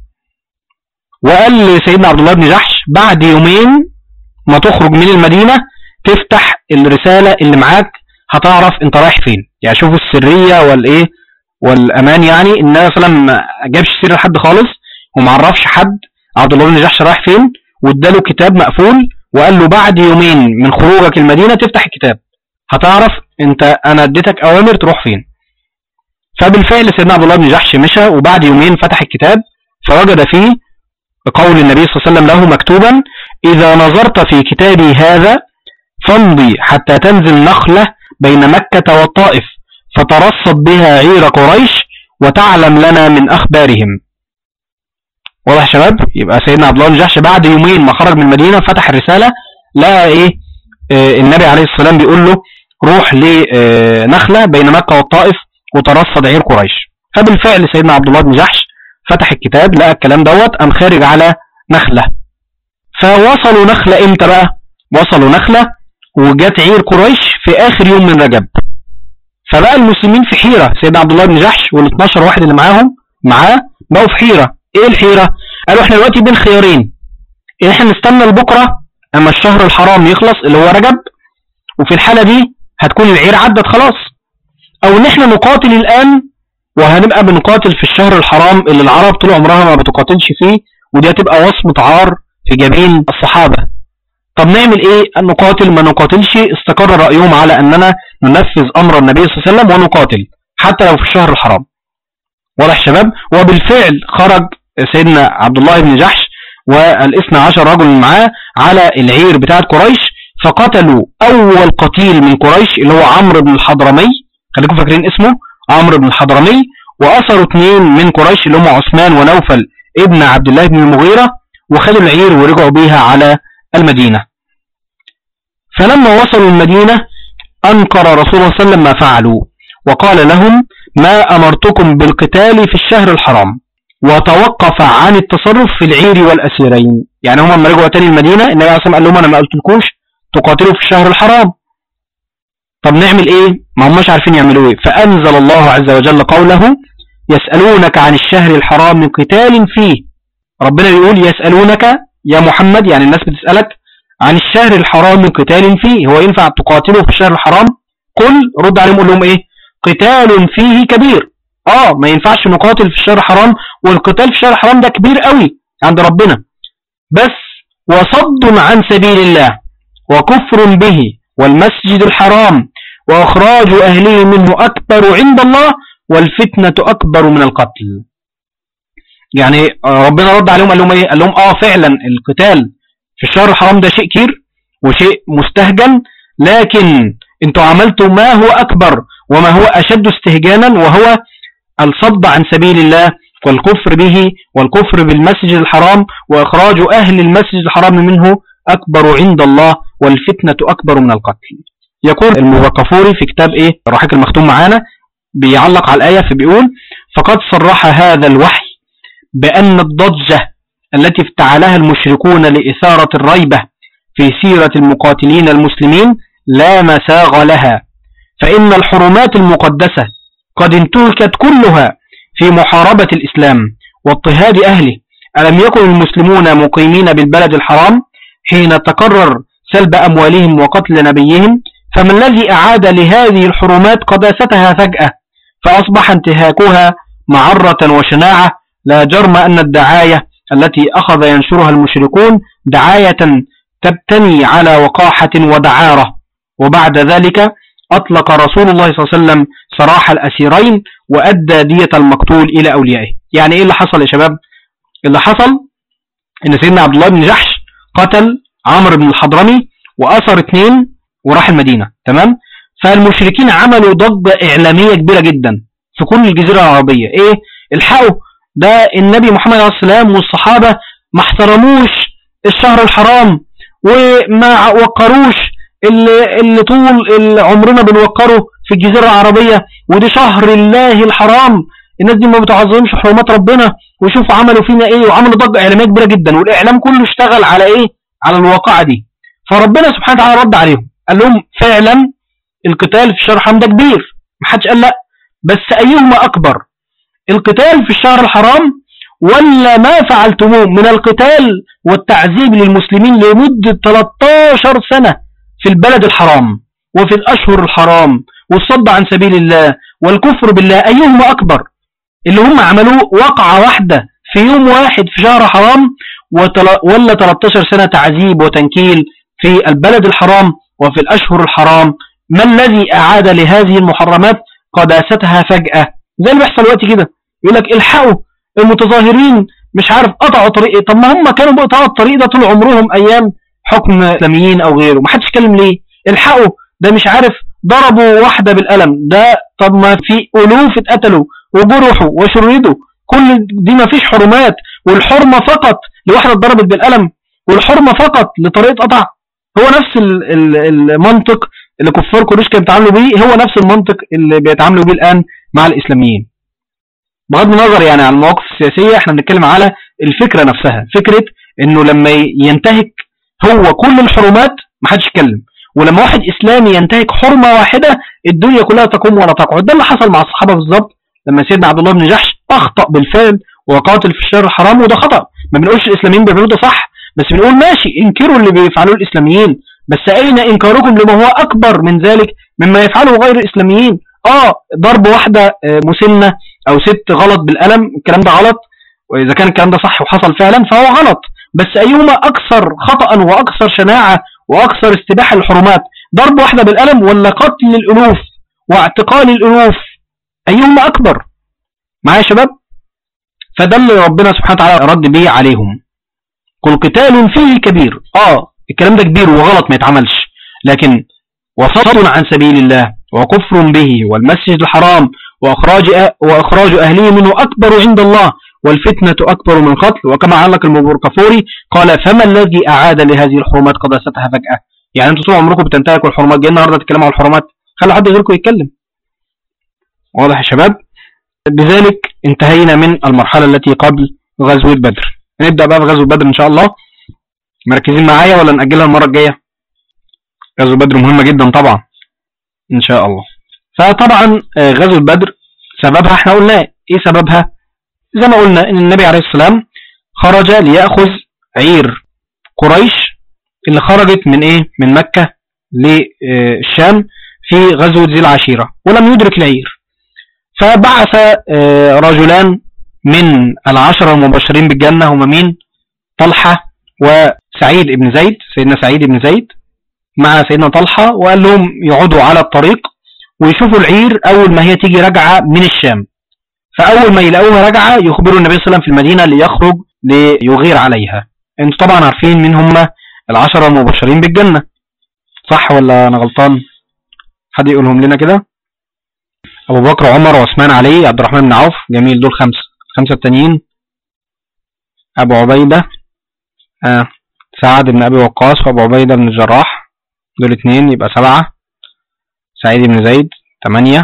وقال لسيدنا عبد الله بن جحش بعد يومين ما تخرج من المدينة تفتح الرسالة اللي معاك هتعرف انت رايح فين يعني شوفوا السرية والايه والامان يعني النبي صلى الله عليه وسلم ما جابش سر لحد خالص وما عرفش حد عبد الله بن جحش رايح فين واداله كتاب مقفول وقال له بعد يومين من خروجك المدينة تفتح الكتاب هتعرف انت انا اديتك اوامر تروح فين فبالفعل سيدنا عبد الله بن جحش مشى وبعد يومين فتح الكتاب فوجد فيه قول النبي صلى الله عليه وسلم له مكتوبا إذا نظرت في كتابي هذا فامضي حتى تنزل نخلة بين مكة والطائف فترصد بها عير قريش وتعلم لنا من أخبارهم واضح يا شباب يبقى سيدنا عبد الله بن جحش بعد يومين ما خرج من المدينة فتح الرسالة لقى ايه آه النبي عليه الصلاة والسلام بيقول له روح لنخلة بين مكة والطائف وترصد عير قريش فبالفعل سيدنا عبد الله بن جحش فتح الكتاب لقى الكلام دوت قام خارج على نخلة فوصلوا نخلة امتى بقى وصلوا نخلة وجات عير قريش في اخر يوم من رجب فبقى المسلمين في حيرة سيدنا عبد الله بن جحش وال 12 واحد اللي معاهم معاه بقوا في حيرة ايه الحيرة قالوا احنا دلوقتي بين خيارين ان احنا نستنى لبكرة اما الشهر الحرام يخلص اللي هو رجب وفي الحالة دي هتكون العير عدت خلاص او ان احنا نقاتل الان وهنبقى بنقاتل في الشهر الحرام اللي العرب طول عمرها ما بتقاتلش فيه ودي هتبقى وصمة عار في جبين الصحابة طب نعمل ايه نقاتل ما نقاتلش استقر رأيهم على اننا ننفذ امر النبي صلى الله عليه وسلم ونقاتل حتى لو في الشهر الحرام واضح شباب وبالفعل خرج سيدنا عبد الله بن جحش والاثنى عشر رجل معاه على العير بتاعت قريش فقتلوا اول قتيل من قريش اللي هو عمرو بن الحضرمي خليكم فاكرين اسمه عمرو بن الحضرمي واثروا اثنين من قريش اللي هم عثمان ونوفل ابن عبد الله بن المغيرة وخدوا العير ورجعوا بيها على المدينة فلما وصلوا المدينة أنكر رسول الله صلى الله عليه وسلم ما فعلوا وقال لهم ما أمرتكم بالقتال في الشهر الحرام وتوقف عن التصرف في العير والأسيرين يعني هم لما رجعوا تاني المدينة النبي عليه الصلاة قال لهم أنا ما قلتلكوش تقاتلوا في الشهر الحرام طب نعمل ايه ما هماش عارفين يعملوا ايه فأنزل الله عز وجل قوله يسألونك عن الشهر الحرام من قتال فيه ربنا بيقول يسألونك يا محمد يعني الناس بتسألك عن الشهر الحرام من قتال فيه هو ينفع تقاتلوا في الشهر الحرام قل رد عليهم قول لهم ايه قتال فيه كبير اه ما ينفعش نقاتل في الشهر الحرام والقتال في الشهر الحرام ده كبير قوي عند ربنا بس وصد عن سبيل الله وكفر به والمسجد الحرام وإخراج أهله منه أكبر عند الله والفتنة أكبر من القتل يعني ربنا رد عليهم قال لهم ايه قال لهم اه فعلا القتال في الشهر الحرام ده شيء كير وشيء مستهجن لكن انتوا عملتوا ما هو اكبر وما هو اشد استهجانا وهو الصد عن سبيل الله والكفر به والكفر بالمسجد الحرام واخراج اهل المسجد الحرام منه اكبر عند الله والفتنة اكبر من القتل يقول الموقفوري في كتاب ايه الرحيق المختوم معانا بيعلق على الآية فبيقول فقد صرح هذا الوحي بأن الضجة التي افتعلها المشركون لإثارة الريبة في سيرة المقاتلين المسلمين لا مساغ لها فإن الحرمات المقدسة قد انتهكت كلها في محاربة الإسلام واضطهاد أهله ألم يكن المسلمون مقيمين بالبلد الحرام حين تكرر سلب أموالهم وقتل نبيهم فما الذي أعاد لهذه الحرمات قداستها فجأة فأصبح انتهاكها معرة وشناعة لا جرم أن الدعاية التي أخذ ينشرها المشركون دعاية تبتني على وقاحة ودعارة وبعد ذلك أطلق رسول الله صلى الله عليه وسلم سراح الأسيرين وأدى دية المقتول إلى أوليائه يعني إيه اللي حصل يا شباب اللي حصل إن سيدنا عبد الله بن جحش قتل عمرو بن الحضرمي وأثر اثنين وراح المدينة تمام فالمشركين عملوا ضجة إعلامية كبيرة جدا في كل الجزيرة العربية إيه الحقوا ده النبي محمد عليه السلام والصحابة ما احترموش الشهر الحرام وما وقروش اللي, اللي طول اللي عمرنا بنوقره في الجزيرة العربية ودي شهر الله الحرام الناس دي ما بتعظمش حرمات ربنا وشوفوا عملوا فينا ايه وعملوا ضجة اعلامية كبيرة جدا والاعلام كله اشتغل على ايه على الواقعة دي فربنا سبحانه وتعالى رد عليهم قال لهم فعلا القتال في الشهر الحرام ده كبير محدش قال لا بس ايهما اكبر القتال في الشهر الحرام ولا ما فعلتموه من القتال والتعذيب للمسلمين لمدة 13 سنة في البلد الحرام وفي الأشهر الحرام والصد عن سبيل الله والكفر بالله أيهما أكبر اللي هم عملوه وقعة واحدة في يوم واحد في شهر حرام ولا 13 سنة تعذيب وتنكيل في البلد الحرام وفي الأشهر الحرام ما الذي أعاد لهذه المحرمات قداستها فجأة زي اللي بيحصل وقت كده يقول لك الحقوا المتظاهرين مش عارف قطعوا طريق طب ما هم كانوا بيقطعوا الطريق ده طول عمرهم ايام حكم اسلاميين او غيره ما حدش اتكلم ليه الحقوا ده مش عارف ضربوا واحدة بالقلم ده طب ما في ألوف اتقتلوا وجرحوا وشردوا كل دي ما فيش حرمات والحرمة فقط لواحدة اتضربت بالقلم والحرمة فقط لطريقة قطع هو نفس المنطق اللي كفار قريش كانوا بيتعاملوا بيه هو نفس المنطق اللي بيتعاملوا بيه الآن مع الإسلاميين بغض النظر يعني عن المواقف السياسية احنا بنتكلم على الفكرة نفسها فكرة انه لما ينتهك هو كل الحرمات ما حدش يتكلم ولما واحد اسلامي ينتهك حرمة واحدة الدنيا كلها تقوم ولا تقعد ده اللي حصل مع الصحابة بالظبط لما سيدنا عبد الله بن جحش اخطأ بالفعل وقاتل في الشر الحرام وده خطأ ما بنقولش الاسلاميين بيعملوا ده صح بس بنقول ماشي انكروا اللي بيفعلوه الاسلاميين بس اين انكاركم لما هو اكبر من ذلك مما يفعله غير الاسلاميين اه ضرب واحدة مسنة او ست غلط بالقلم الكلام ده غلط واذا كان الكلام ده صح وحصل فعلا فهو غلط بس أيهما أكثر خطأ وأكثر شناعة وأكثر استباحة للحرمات ضرب واحدة بالقلم ولا قتل الألوف واعتقال الألوف أيهما أكبر معايا يا شباب فده اللي ربنا سبحانه وتعالى رد بيه عليهم كل قتال فيه كبير اه الكلام ده كبير وغلط ما يتعملش لكن وصد عن سبيل الله وكفر به والمسجد الحرام وأخراج, أ... وأخراج أهله منه أكبر عند الله والفتنة أكبر من قتل وكما علق المبركفوري قال فما الذي أعاد لهذه الحرمات قداستها فجأة يعني انتوا طول عمركم بتنتهكوا الحرمات جاي النهارده تتكلموا على الحرمات خلوا حد غيركم يتكلم واضح يا شباب بذلك انتهينا من المرحلة التي قبل غزوة بدر نبدأ بقى في غزوة بدر إن شاء الله مركزين معايا ولا نأجلها المرة الجاية غزوة بدر مهمة جدا طبعا إن شاء الله فطبعا غزوة بدر سببها احنا قلنا ايه سببها زي ما قلنا ان النبي عليه السلام خرج ليأخذ عير قريش اللي خرجت من ايه من مكة للشام في غزوة ذي العشيرة ولم يدرك العير فبعث رجلان من العشرة المبشرين بالجنة هم مين طلحة وسعيد بن زيد سيدنا سعيد بن زيد مع سيدنا طلحة وقال لهم يقعدوا على الطريق ويشوفوا العير أول ما هي تيجي راجعة من الشام فأول ما يلاقوها راجعة يخبروا النبي صلى الله عليه وسلم في المدينة ليخرج ليغير عليها انتوا طبعا عارفين مين هم العشرة المبشرين بالجنة صح ولا أنا غلطان حد يقولهم لنا كده أبو بكر عمر وعثمان علي عبد الرحمن بن عوف جميل دول خمسة خمسة التانيين أبو عبيدة آه. سعد بن أبي وقاص وأبو عبيدة بن الجراح دول اتنين يبقى سبعة سعيد بن زيد تمانية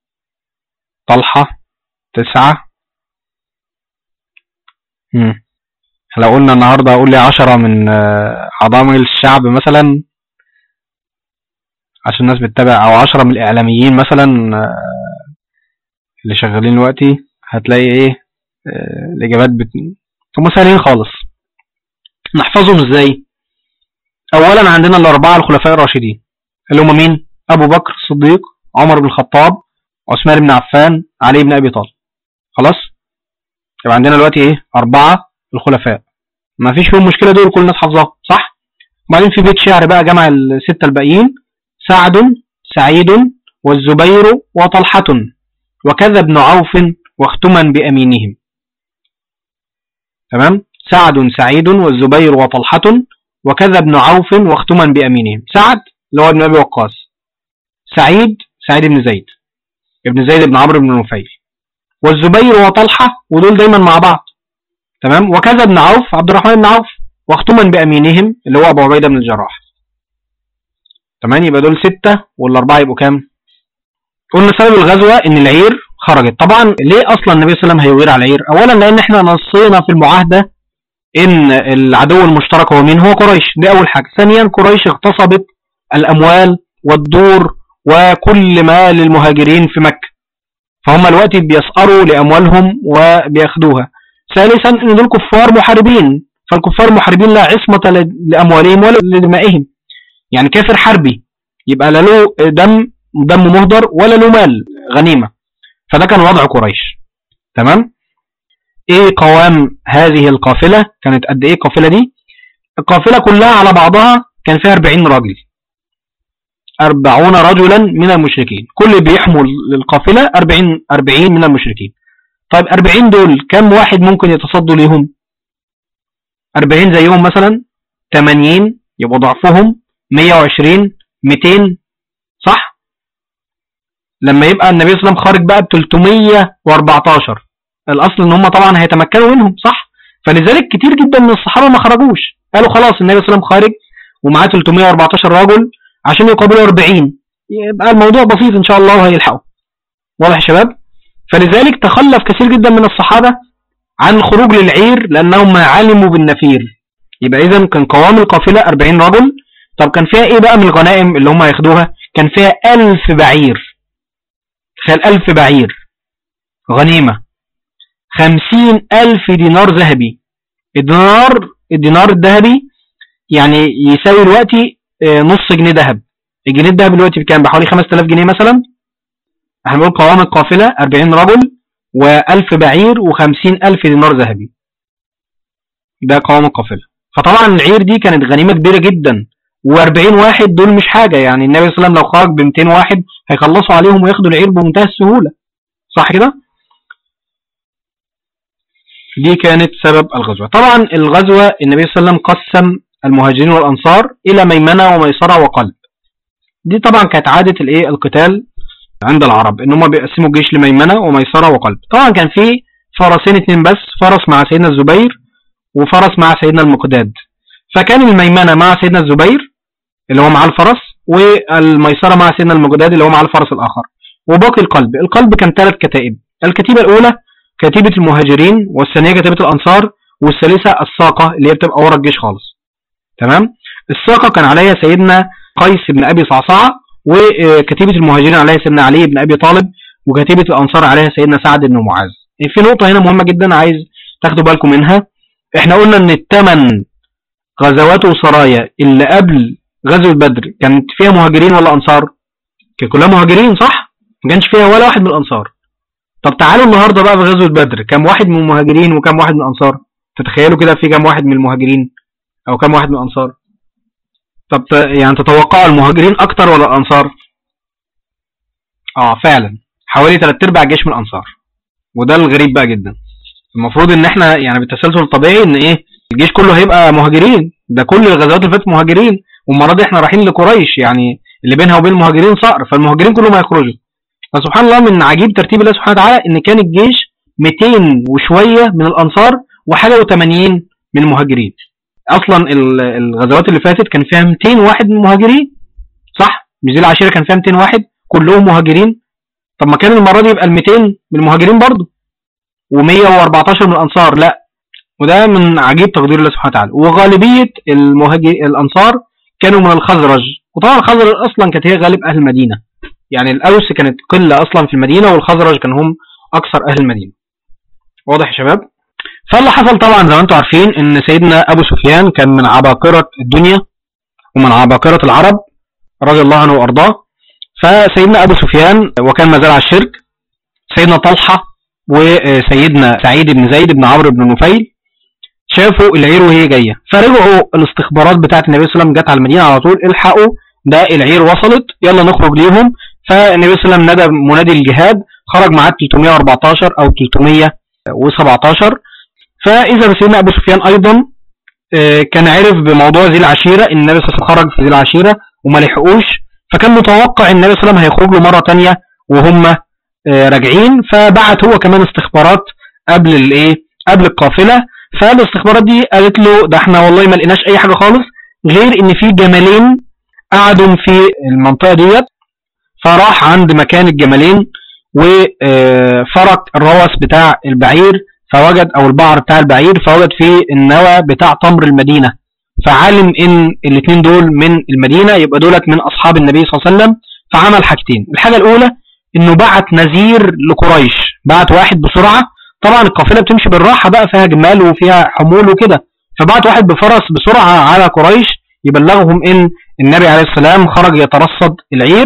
طلحة تسعة مم. لو قلنا النهاردة أقول لي عشرة من عضامل الشعب مثلا عشان الناس بتتابع أو عشرة من الإعلاميين مثلا اللي شغالين دلوقتي هتلاقي إيه الإجابات بت... هم سهلين خالص نحفظهم إزاي أولا عندنا الأربعة الخلفاء الراشدين اللي هم مين أبو بكر الصديق عمر بن الخطاب عثمان بن عفان علي بن أبي طالب خلاص يبقى عندنا دلوقتي إيه أربعة الخلفاء ما فيش فيهم مشكلة دول كل الناس حافظاها صح وبعدين في بيت شعر بقى جمع الستة الباقيين سعد سعيد والزبير وطلحة وكذا ابن عوف واختما بأمينهم تمام سعد سعيد والزبير وطلحة وكذا ابن عوف واختما بأمينهم سعد اللي هو ابن أبي وقاص سعيد سعيد بن زيد ابن زيد بن عمرو بن نفيل والزبير وطلحة ودول دايما مع بعض تمام وكذا ابن عوف عبد الرحمن بن عوف واختما بأمينهم اللي هو أبو عبيدة بن الجراح تمام يبقى دول ستة والأربعة يبقوا كام قلنا سبب الغزوة إن العير خرجت طبعا ليه أصلا النبي صلى الله عليه وسلم هيغير على العير أولا لأن احنا نصينا في المعاهدة إن العدو المشترك هو مين هو قريش دي أول حاجة ثانيا قريش اغتصبت الأموال والدور وكل ما للمهاجرين في مكة فهم دلوقتي بيسأروا لأموالهم وبياخدوها ثالثا ان دول كفار محاربين فالكفار المحاربين لا عصمة لأموالهم ولا لدمائهم يعني كافر حربي يبقى لا له دم دم مهدر ولا له مال غنيمة فده كان وضع قريش تمام ايه قوام هذه القافلة كانت قد ايه القافلة دي القافلة كلها على بعضها كان فيها 40 راجل 40 رجلا من المشركين كل بيحمل القافلة 40 40 من المشركين طيب 40 دول كم واحد ممكن يتصدوا ليهم 40 زيهم مثلا 80 يبقوا ضعفهم 120 200 صح لما يبقى النبي صلى الله عليه وسلم خارج بقى ب 314 الاصل ان هم طبعا هيتمكنوا منهم صح فلذلك كتير جدا من الصحابه ما خرجوش قالوا خلاص النبي صلى الله عليه وسلم خارج ومعاه 314 رجل عشان يقابلوا 40 يبقى الموضوع بسيط ان شاء الله وهيلحقوا واضح يا شباب فلذلك تخلف كثير جدا من الصحابة عن الخروج للعير لأنهم علموا بالنفير يبقى إذا كان قوام القافلة 40 رجل طب كان فيها إيه بقى من الغنائم اللي هم هياخدوها كان فيها 1000 بعير تخيل 1000 بعير غنيمة 50000 دينار ذهبي الدينار الدينار الذهبي يعني يساوي دلوقتي نص جنيه ذهب الجنيه الذهب دلوقتي بكام بحوالي 5000 جنيه مثلا احنا بنقول قوام القافلة 40 رجل و1000 بعير و50000 دينار ذهبي ده قوام القافلة فطبعا العير دي كانت غنيمه كبيره جدا و40 واحد دول مش حاجه يعني النبي صلى الله عليه وسلم لو خرج ب 200 واحد هيخلصوا عليهم وياخدوا العير بمنتهى السهوله صح كده دي كانت سبب الغزوه طبعا الغزوه النبي صلى الله عليه وسلم قسم المهاجرين والانصار الى ميمنه وميسره وقلب دي طبعا كانت عاده الايه القتال عند العرب ان هم بيقسموا الجيش لميمنه وميسره وقلب طبعا كان في فرسين اتنين بس فرس مع سيدنا الزبير وفرس مع سيدنا المقداد فكان الميمنه مع سيدنا الزبير اللي هو مع الفرس والميسره مع سيدنا المقداد اللي هو مع الفرس الاخر وباقي القلب القلب كان ثلاث كتائب الكتيبه الاولى كتيبه المهاجرين والثانيه كتيبه الانصار والثالثه الساقه اللي هي بتبقى ورا الجيش خالص تمام الساقه كان عليها سيدنا قيس بن ابي صعصعه وكتيبه المهاجرين عليها سيدنا علي بن ابي طالب وكتيبه الانصار عليها سيدنا سعد بن معاذ في نقطه هنا مهمه جدا عايز تاخدوا بالكم منها احنا قلنا ان الثمان غزوات وسرايا اللي قبل غزوه بدر كانت فيها مهاجرين ولا انصار كانت كلها مهاجرين صح ما كانش فيها ولا واحد من الانصار طب تعالوا النهارده بقى في غزوه بدر كام واحد من المهاجرين وكام واحد من الانصار تتخيلوا كده في كام واحد من المهاجرين او كام واحد من الانصار طب يعني تتوقعوا المهاجرين اكتر ولا الانصار اه فعلا حوالي 3 ارباع الجيش من الانصار وده الغريب بقى جدا المفروض ان احنا يعني بالتسلسل الطبيعي ان ايه الجيش كله هيبقى مهاجرين ده كل الغزوات اللي فاتت مهاجرين والمره دي احنا رايحين لقريش يعني اللي بينها وبين المهاجرين صقر فالمهاجرين كلهم هيخرجوا فسبحان الله من عجيب ترتيب الله سبحانه وتعالى ان كان الجيش 200 وشويه من الانصار وحاجه و80 من المهاجرين اصلا الغزوات اللي فاتت كان فيها 200 واحد من المهاجرين صح مش دي العشيره كان فيها 200 واحد كلهم مهاجرين طب ما كان المره دي يبقى ال 200 من المهاجرين برضه و114 من الانصار لا وده من عجيب تقدير الله سبحانه وتعالى وغالبيه المهاجر الانصار كانوا من الخزرج وطبعا الخزرج اصلا كانت هي غالب اهل المدينه يعني الاوس كانت قله اصلا في المدينه والخزرج كانوا هم اكثر اهل المدينه واضح يا شباب فاللي حصل طبعا زي ما انتم عارفين ان سيدنا ابو سفيان كان من عباقره الدنيا ومن عباقره العرب رضي الله عنه وارضاه فسيدنا ابو سفيان وكان ما زال على الشرك سيدنا طلحه وسيدنا سعيد بن زيد بن عمرو بن نفيل شافوا العير وهي جايه فرجعوا الاستخبارات بتاعه النبي صلى الله عليه وسلم جت على المدينه على طول الحقوا ده العير وصلت يلا نخرج ليهم فالنبي صلى الله عليه وسلم ندى منادي الجهاد خرج معاه 314 او 317 فاذا بسيدنا ابو سفيان ايضا كان عرف بموضوع ذي العشيره ان النبي صلى الله عليه وسلم خرج في ذي العشيره وما لحقوش فكان متوقع ان النبي صلى الله عليه وسلم هيخرج له مره ثانيه وهم راجعين فبعت هو كمان استخبارات قبل الايه قبل القافله فالاستخبارات دي قالت له ده احنا والله ما لقيناش اي حاجه خالص غير ان في جمالين قعدوا في المنطقه ديت فراح عند مكان الجمالين وفرك الروس بتاع البعير فوجد او البعر بتاع البعير فوجد فيه النوى بتاع تمر المدينه فعلم ان الاثنين دول من المدينه يبقى دولت من اصحاب النبي صلى الله عليه وسلم فعمل حاجتين الحاجه الاولى انه بعت نذير لقريش بعت واحد بسرعه طبعا القافله بتمشي بالراحه بقى فيها جمال وفيها حمول وكده فبعت واحد بفرس بسرعه على قريش يبلغهم ان النبي عليه السلام خرج يترصد العير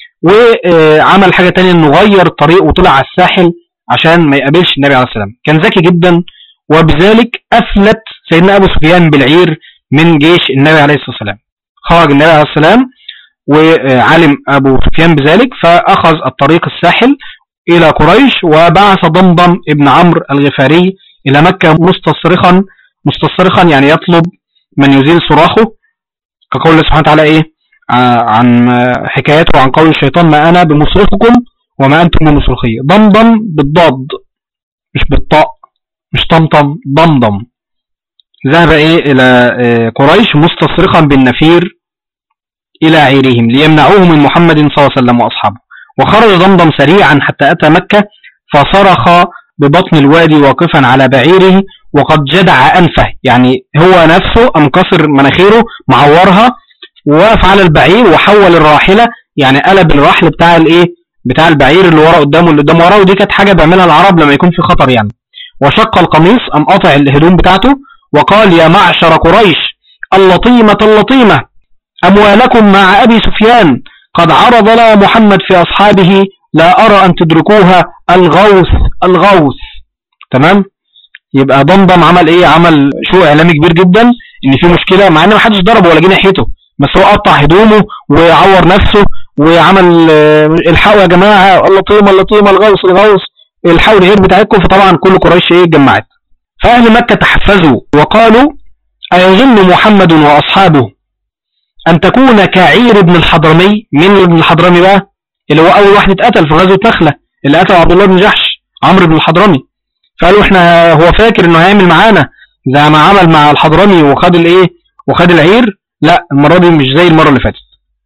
وعمل حاجه تانية انه غير الطريق وطلع على الساحل عشان ما يقابلش النبي عليه السلام كان ذكي جدا وبذلك افلت سيدنا ابو سفيان بالعير من جيش النبي عليه الصلاه والسلام خرج النبي عليه السلام وعلم ابو سفيان بذلك فاخذ الطريق الساحل الى قريش وبعث ضمضم ابن عمرو الغفاري الى مكه مستصرخا مستصرخا يعني يطلب من يزيل صراخه كقول الله سبحانه وتعالى ايه عن حكايته عن قول الشيطان ما انا بمصرخكم وما انتم بمصرخي ضمضم بالضاد مش بالطاء مش طمطم ضمضم ذهب ايه الى قريش مستصرخا بالنفير الى عيرهم ليمنعوه من محمد صلى الله عليه وسلم واصحابه وخرج ضمضم سريعا حتى اتى مكه فصرخ ببطن الوادي واقفا على بعيره وقد جدع انفه يعني هو نفسه انكسر مناخيره معورها ووقف على البعير وحول الراحله يعني قلب الرحل بتاع الايه بتاع البعير اللي ورا قدامه اللي قدام وراه ودي كانت حاجه بيعملها العرب لما يكون في خطر يعني وشق القميص ام قطع الهدوم بتاعته وقال يا معشر قريش اللطيمه اللطيمه اموالكم مع ابي سفيان قد عرض لها محمد في اصحابه لا ارى ان تدركوها الغوث الغوث تمام يبقى ضمضم عمل ايه عمل شو اعلامي كبير جدا ان في مشكله مع ان ما حدش ضربه ولا جه ناحيته بس هو قطع هدومه وعور نفسه وعمل آه، الحقوا يا جماعه اللطيمه اللطيمه الغوص الغوص الحقوا العير بتاعتكم فطبعا كل قريش ايه اتجمعت فاهل مكه تحفزوا وقالوا ايظن محمد واصحابه ان تكون كعير ابن الحضرمي مين ابن الحضرمي بقى اللي هو اول واحد اتقتل في غزوه نخله اللي قتل عبد الله بن جحش عمرو بن الحضرمي فقالوا احنا هو فاكر انه هيعمل معانا زي ما عمل مع الحضرمي وخد الايه وخد العير لا المره دي مش زي المره اللي فاتت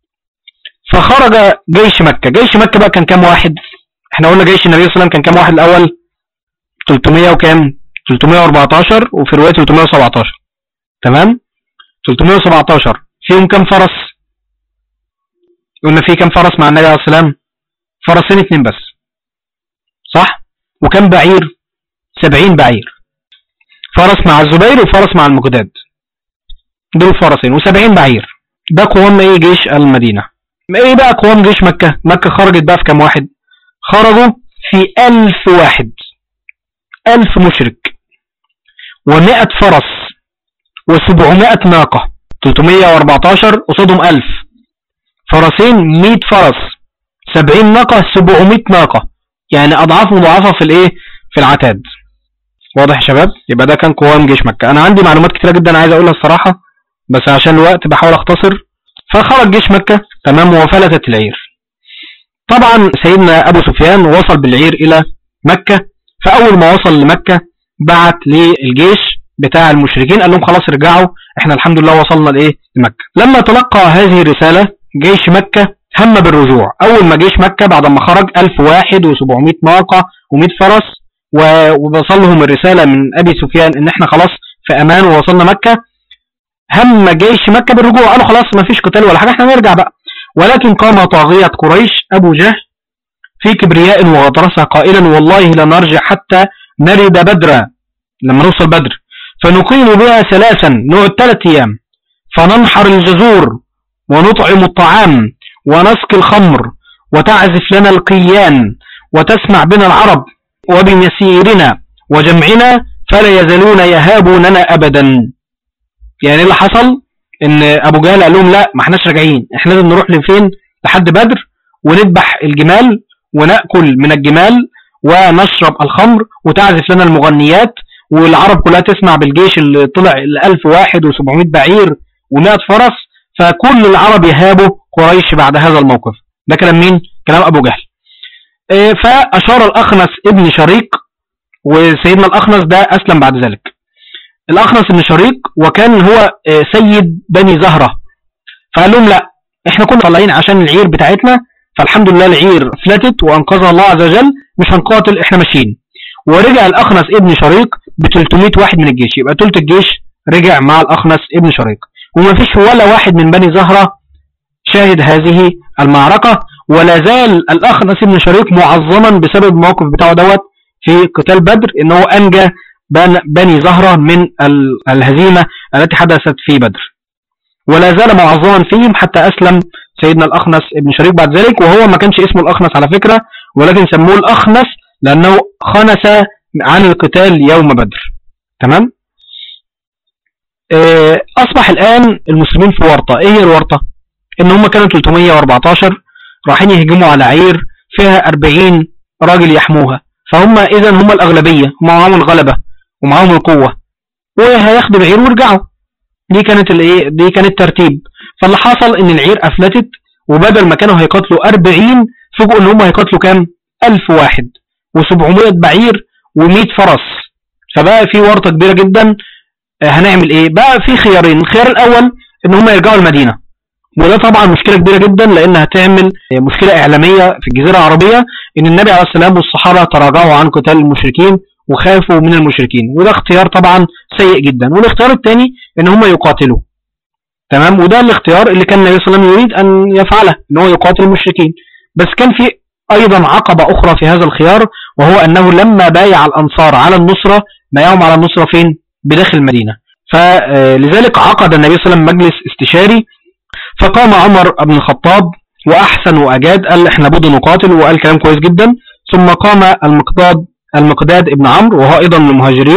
فخرج جيش مكه جيش مكه بقى كان كام واحد احنا قلنا جيش النبي صلى الله عليه وسلم كان كام واحد الاول 300 وكام 314 وفي روايه 317 تمام 317 فيهم كام فرس قلنا في كام فرس مع النبي عليه الصلاه والسلام فرسين اتنين بس صح وكم بعير 70 بعير فرس مع الزبير وفرس مع المقداد دول فرسين و70 بعير ده قوام ايه جيش المدينة ايه بقى قوام جيش مكة مكة خرجت بقى في كام واحد خرجوا في ألف واحد ألف مشرك ومائة فرس وسبعمائة ناقة 314 قصادهم ألف فرسين 100 فرس 70 ناقة 700 ناقة يعني أضعاف مضاعفة في الإيه في العتاد واضح يا شباب يبقى ده كان قوام جيش مكة أنا عندي معلومات كتيرة جدا عايز أقولها الصراحة بس عشان الوقت بحاول أختصر فخرج جيش مكة تمام وفلتت العير طبعا سيدنا أبو سفيان وصل بالعير إلى مكة فأول ما وصل لمكة بعت للجيش بتاع المشركين قال لهم خلاص ارجعوا احنا الحمد لله وصلنا لايه لمكة لما تلقى هذه الرسالة جيش مكة هم بالرجوع اول ما جيش مكة بعد ما خرج 1000 واحد و700 ناقة و100 فرس ووصل لهم الرسالة من ابي سفيان ان احنا خلاص في امان ووصلنا مكة هم جيش مكة بالرجوع قالوا خلاص ما فيش قتال ولا حاجة احنا نرجع بقى ولكن قام طاغية قريش ابو جهل في كبرياء وغطرسة قائلا والله لنرجع حتى نرد بدرا لما نوصل بدر فنقيم بها ثلاثا نقعد ثلاث ايام فننحر الجزور ونطعم الطعام ونسقي الخمر وتعزف لنا القيان وتسمع بنا العرب وبمسيرنا وجمعنا فلا يزالون يهابوننا ابدا يعني اللي حصل ان ابو جهل قال لهم لا ما احناش راجعين احنا لازم نروح لفين لحد بدر ونذبح الجمال وناكل من الجمال ونشرب الخمر وتعزف لنا المغنيات والعرب كلها تسمع بالجيش اللي طلع ال 1000 واحد و700 بعير و100 فرس فكل العرب يهابوا قريش بعد هذا الموقف ده كلام مين؟ كلام أبو جهل إيه، فأشار الأخنس ابن شريق وسيدنا الأخنس ده أسلم بعد ذلك الأخنس ابن شريق وكان هو إيه، سيد بني زهرة فقال لهم لا احنا كنا طالعين عشان العير بتاعتنا فالحمد لله العير فلتت وانقذها الله عز وجل مش هنقاتل احنا ماشيين ورجع الأخنس ابن شريق ب 300 واحد من الجيش يبقى ثلث الجيش رجع مع الأخنس ابن شريق وما فيش ولا واحد من بني زهرة شاهد هذه المعركة ولا زال الأخنس ابن شريق معظما بسبب الموقف بتاعه دوت في قتال بدر ان هو أنجى بني زهرة من الهزيمة التي حدثت في بدر ولا زال معظما فيهم حتى أسلم سيدنا الأخنس ابن شريق بعد ذلك وهو ما كانش اسمه الأخنس على فكرة ولكن سموه الأخنس لأنه خنس عن القتال يوم بدر تمام آه، أصبح الآن المسلمين في ورطة إيه هي الورطة إن هم كانوا 314 رايحين يهجموا على عير فيها 40 راجل يحموها فهم إذا هم الأغلبية هم معاهم الغلبة ومعاهم القوة وهياخدوا العير ويرجعوا دي كانت الايه دي كان الترتيب فاللي حصل ان العير افلتت وبدل ما كانوا هيقاتلوا 40 فوجئوا ان هم هيقاتلوا كام 1000 واحد و700 بعير و100 فرس فبقى في ورطة كبيرة جدا آه، هنعمل ايه بقى في خيارين الخيار الاول ان هم يرجعوا المدينة وده طبعا مشكلة كبيرة جدا لانها هتعمل مشكلة اعلامية في الجزيرة العربية ان النبي عليه السلام والصحابة تراجعوا عن قتال المشركين وخافوا من المشركين وده اختيار طبعا سيء جدا والاختيار الثاني ان هم يقاتلوا تمام وده الاختيار اللي كان النبي صلى الله عليه وسلم يريد ان يفعله ان هو يقاتل المشركين بس كان في أيضا عقبة أخرى في هذا الخيار وهو أنه لما بايع الأنصار على النصرة بايعهم على النصرة فين؟ بداخل المدينة فلذلك عقد النبي صلى الله عليه وسلم مجلس استشاري فقام عمر بن الخطاب وأحسن وأجاد قال احنا بد نقاتل وقال كلام كويس جدا ثم قام المقداد المقداد ابن عمرو وهو أيضا من المهاجرين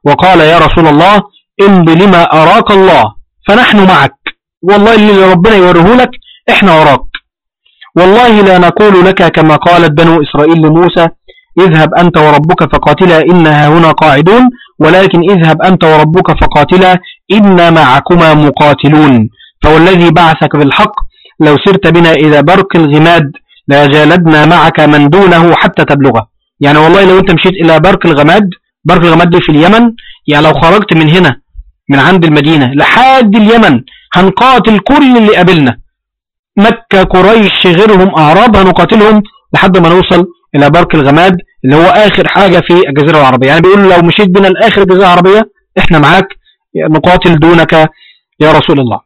وقال يا رسول الله امضي لما أراك الله فنحن معك والله اللي ربنا يوريه لك احنا وراك والله لا نقول لك كما قالت بنو إسرائيل لموسى اذهب أنت وربك فقاتلا إنها هنا قاعدون ولكن اذهب أنت وربك فقاتلا إن معكما مقاتلون فوالذي بعثك بالحق لو سرت بنا إلى برق الغماد لجالدنا معك من دونه حتى تبلغه يعني والله لو انت مشيت إلى برق الغماد برق الغماد دي في اليمن يعني لو خرجت من هنا من عند المدينة لحد اليمن هنقاتل كل اللي قابلنا مكة قريش غيرهم أعراب هنقاتلهم لحد ما نوصل إلى برك الغماد اللي هو آخر حاجة في الجزيرة العربية يعني بيقول لو مشيت بنا لآخر الجزيرة العربية إحنا معاك نقاتل دونك يا رسول الله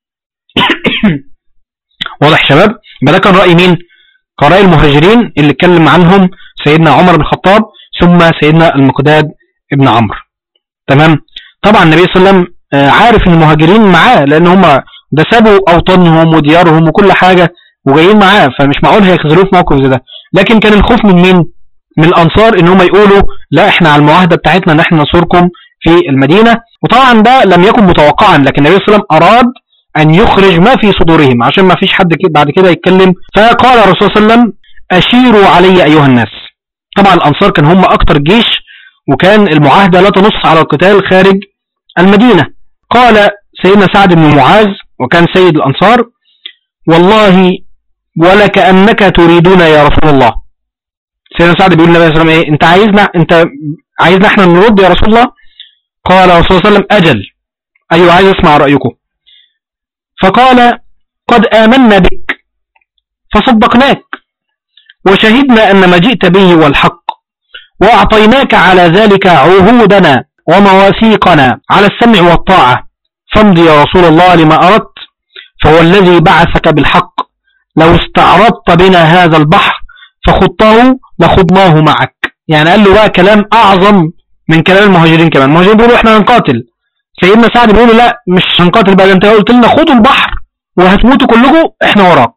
واضح شباب ده كان رأي مين قراء المهاجرين اللي اتكلم عنهم سيدنا عمر بن الخطاب ثم سيدنا المقداد ابن عمرو تمام طبعا النبي صلى الله عليه وسلم عارف ان المهاجرين معاه لان هم ده سابوا اوطانهم وديارهم وكل حاجة وجايين معاه فمش معقول هيخذلوه في موقف زي ده لكن كان الخوف من مين من الانصار ان هم يقولوا لا احنا على المعاهدة بتاعتنا ان احنا ننصركم في المدينة وطبعا ده لم يكن متوقعا لكن النبي صلى الله عليه وسلم اراد ان يخرج ما في صدورهم عشان ما فيش حد بعد كده يتكلم فقال الرسول صلى الله عليه وسلم اشيروا علي ايها الناس طبعا الانصار كان هم اكتر جيش وكان المعاهدة لا تنص على القتال خارج المدينة قال سيدنا سعد بن معاذ وكان سيد الأنصار والله ولكأنك تريدون يا رسول الله سيدنا سعد بيقول النبي صلى الله عليه وسلم ايه انت عايزنا انت عايزنا احنا نرد يا رسول الله قال رسول الله صلى الله عليه وسلم اجل ايوه عايز اسمع رأيكم فقال قد آمنا بك فصدقناك وشهدنا أن ما جئت به هو الحق وأعطيناك على ذلك عهودنا ومواثيقنا على السمع والطاعة فامض يا رسول الله لما أردت فهو الذي بعثك بالحق لو استعرضت بنا هذا البحر فخضته لخضناه معك يعني قال له بقى كلام أعظم من كلام المهاجرين كمان المهاجرين بيقولوا احنا هنقاتل سيدنا سعد بيقول لا مش هنقاتل بقى انت قلت لنا خدوا البحر وهتموتوا كلكم احنا وراك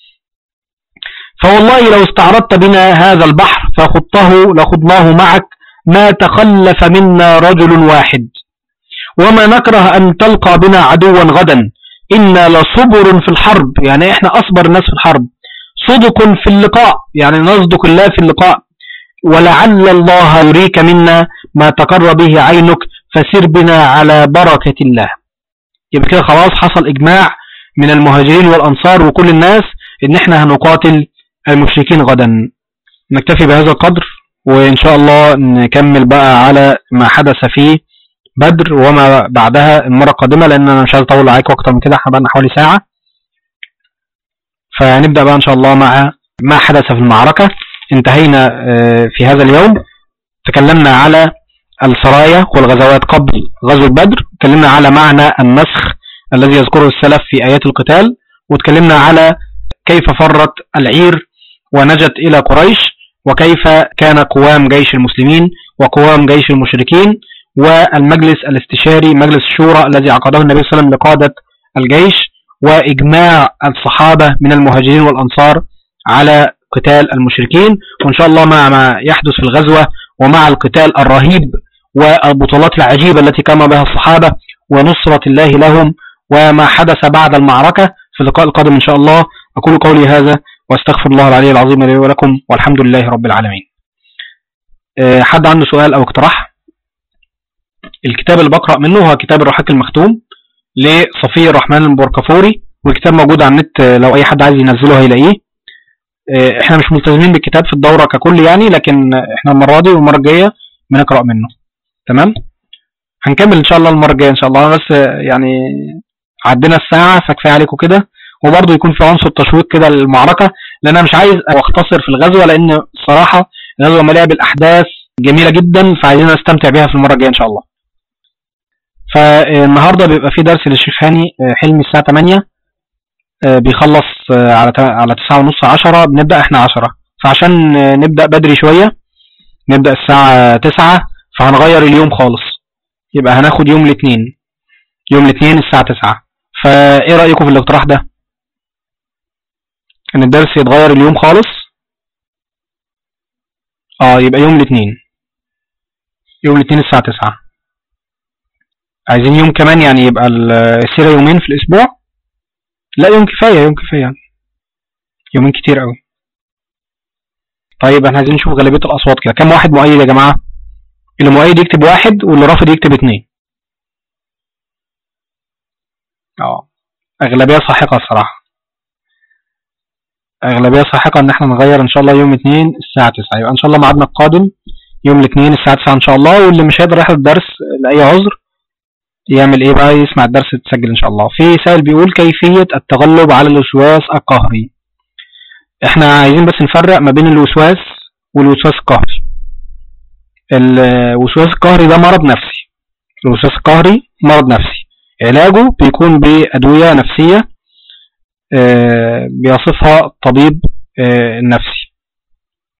فوالله لو استعرضت بنا هذا البحر فخضته لخضناه معك ما تخلف منا رجل واحد وما نكره أن تلقى بنا عدوا غدا إنا لصبر في الحرب يعني إحنا أصبر الناس في الحرب صدق في اللقاء يعني نصدق الله في اللقاء ولعل الله يريك منا ما تقر به عينك فسر بنا على بركة الله يبقى كده خلاص حصل إجماع من المهاجرين والأنصار وكل الناس إن إحنا هنقاتل المشركين غدا نكتفي بهذا القدر وإن شاء الله نكمل بقى على ما حدث في بدر وما بعدها المرة القادمة لأن أنا مش عايز أطول عليكم أكتر من كده احنا بقى حوالي ساعة فنبدأ بقى إن شاء الله مع ما حدث في المعركة انتهينا في هذا اليوم تكلمنا على السرايا والغزوات قبل غزوة بدر تكلمنا على معنى النسخ الذي يذكره السلف في آيات القتال وتكلمنا على كيف فرت العير ونجت إلى قريش وكيف كان قوام جيش المسلمين وقوام جيش المشركين والمجلس الاستشاري مجلس الشورى الذي عقده النبي صلى الله عليه وسلم لقادة الجيش وإجماع الصحابة من المهاجرين والأنصار على قتال المشركين وإن شاء الله مع ما يحدث في الغزوة ومع القتال الرهيب والبطولات العجيبة التي قام بها الصحابة ونصرة الله لهم وما حدث بعد المعركة في اللقاء القادم إن شاء الله أقول قولي هذا واستغفر الله العلي العظيم لي ولكم والحمد لله رب العالمين حد عنده سؤال أو اقتراح الكتاب اللي بقرأ منه هو كتاب الرحاق المختوم لصفي الرحمن البركفوري والكتاب موجود على النت لو أي حد عايز ينزله هيلاقيه احنا مش ملتزمين بالكتاب في الدورة ككل يعني لكن احنا المرة دي والمرة الجاية بنقرأ منه تمام هنكمل ان شاء الله المرة الجاية ان شاء الله بس يعني عدينا الساعة فكفاية عليكم كده وبرضه يكون في عنصر تشويق كده للمعركة لان انا مش عايز اختصر في الغزوة لان الصراحة الغزوة مليئة بالاحداث جميلة جدا فعايزين نستمتع بيها في المرة الجاية ان شاء الله فالنهاردة بيبقى في درس للشيخ هاني حلمي الساعة 8 بيخلص على على 9 ونص 10 بنبدأ احنا 10 فعشان نبدأ بدري شوية نبدأ الساعة 9 فهنغير اليوم خالص يبقى هناخد يوم الاثنين يوم الاثنين الساعة 9 فايه رأيكم في الاقتراح ده ان الدرس يتغير اليوم خالص اه يبقى يوم الاثنين يوم الاثنين الساعة 9 عايزين يوم كمان يعني يبقى ال- السيرة يومين في الأسبوع لا يوم كفاية يوم كفاية يعني يومين كتير قوي طيب احنا عايزين نشوف غالبية الأصوات كده كم واحد مؤيد يا جماعة اللي مؤيد يكتب واحد واللي رافض يكتب اتنين اه أغلبية ساحقة الصراحة أغلبية ساحقة إن احنا نغير إن شاء الله يوم اتنين الساعة تسعة يبقى إن شاء الله ميعادنا القادم يوم الاثنين الساعة تسعة إن شاء الله واللي مش هيقدر يحضر الدرس لأي عذر يعمل إيه بقى يسمع الدرس يتسجل إن شاء الله في سائل بيقول كيفية التغلب على الوسواس القهري احنا عايزين بس نفرق ما بين الوسواس والوسواس القهري الوسواس القهري ده مرض نفسي الوسواس القهري مرض نفسي علاجه بيكون بأدوية نفسية آه، بيصفها الطبيب آه، النفسي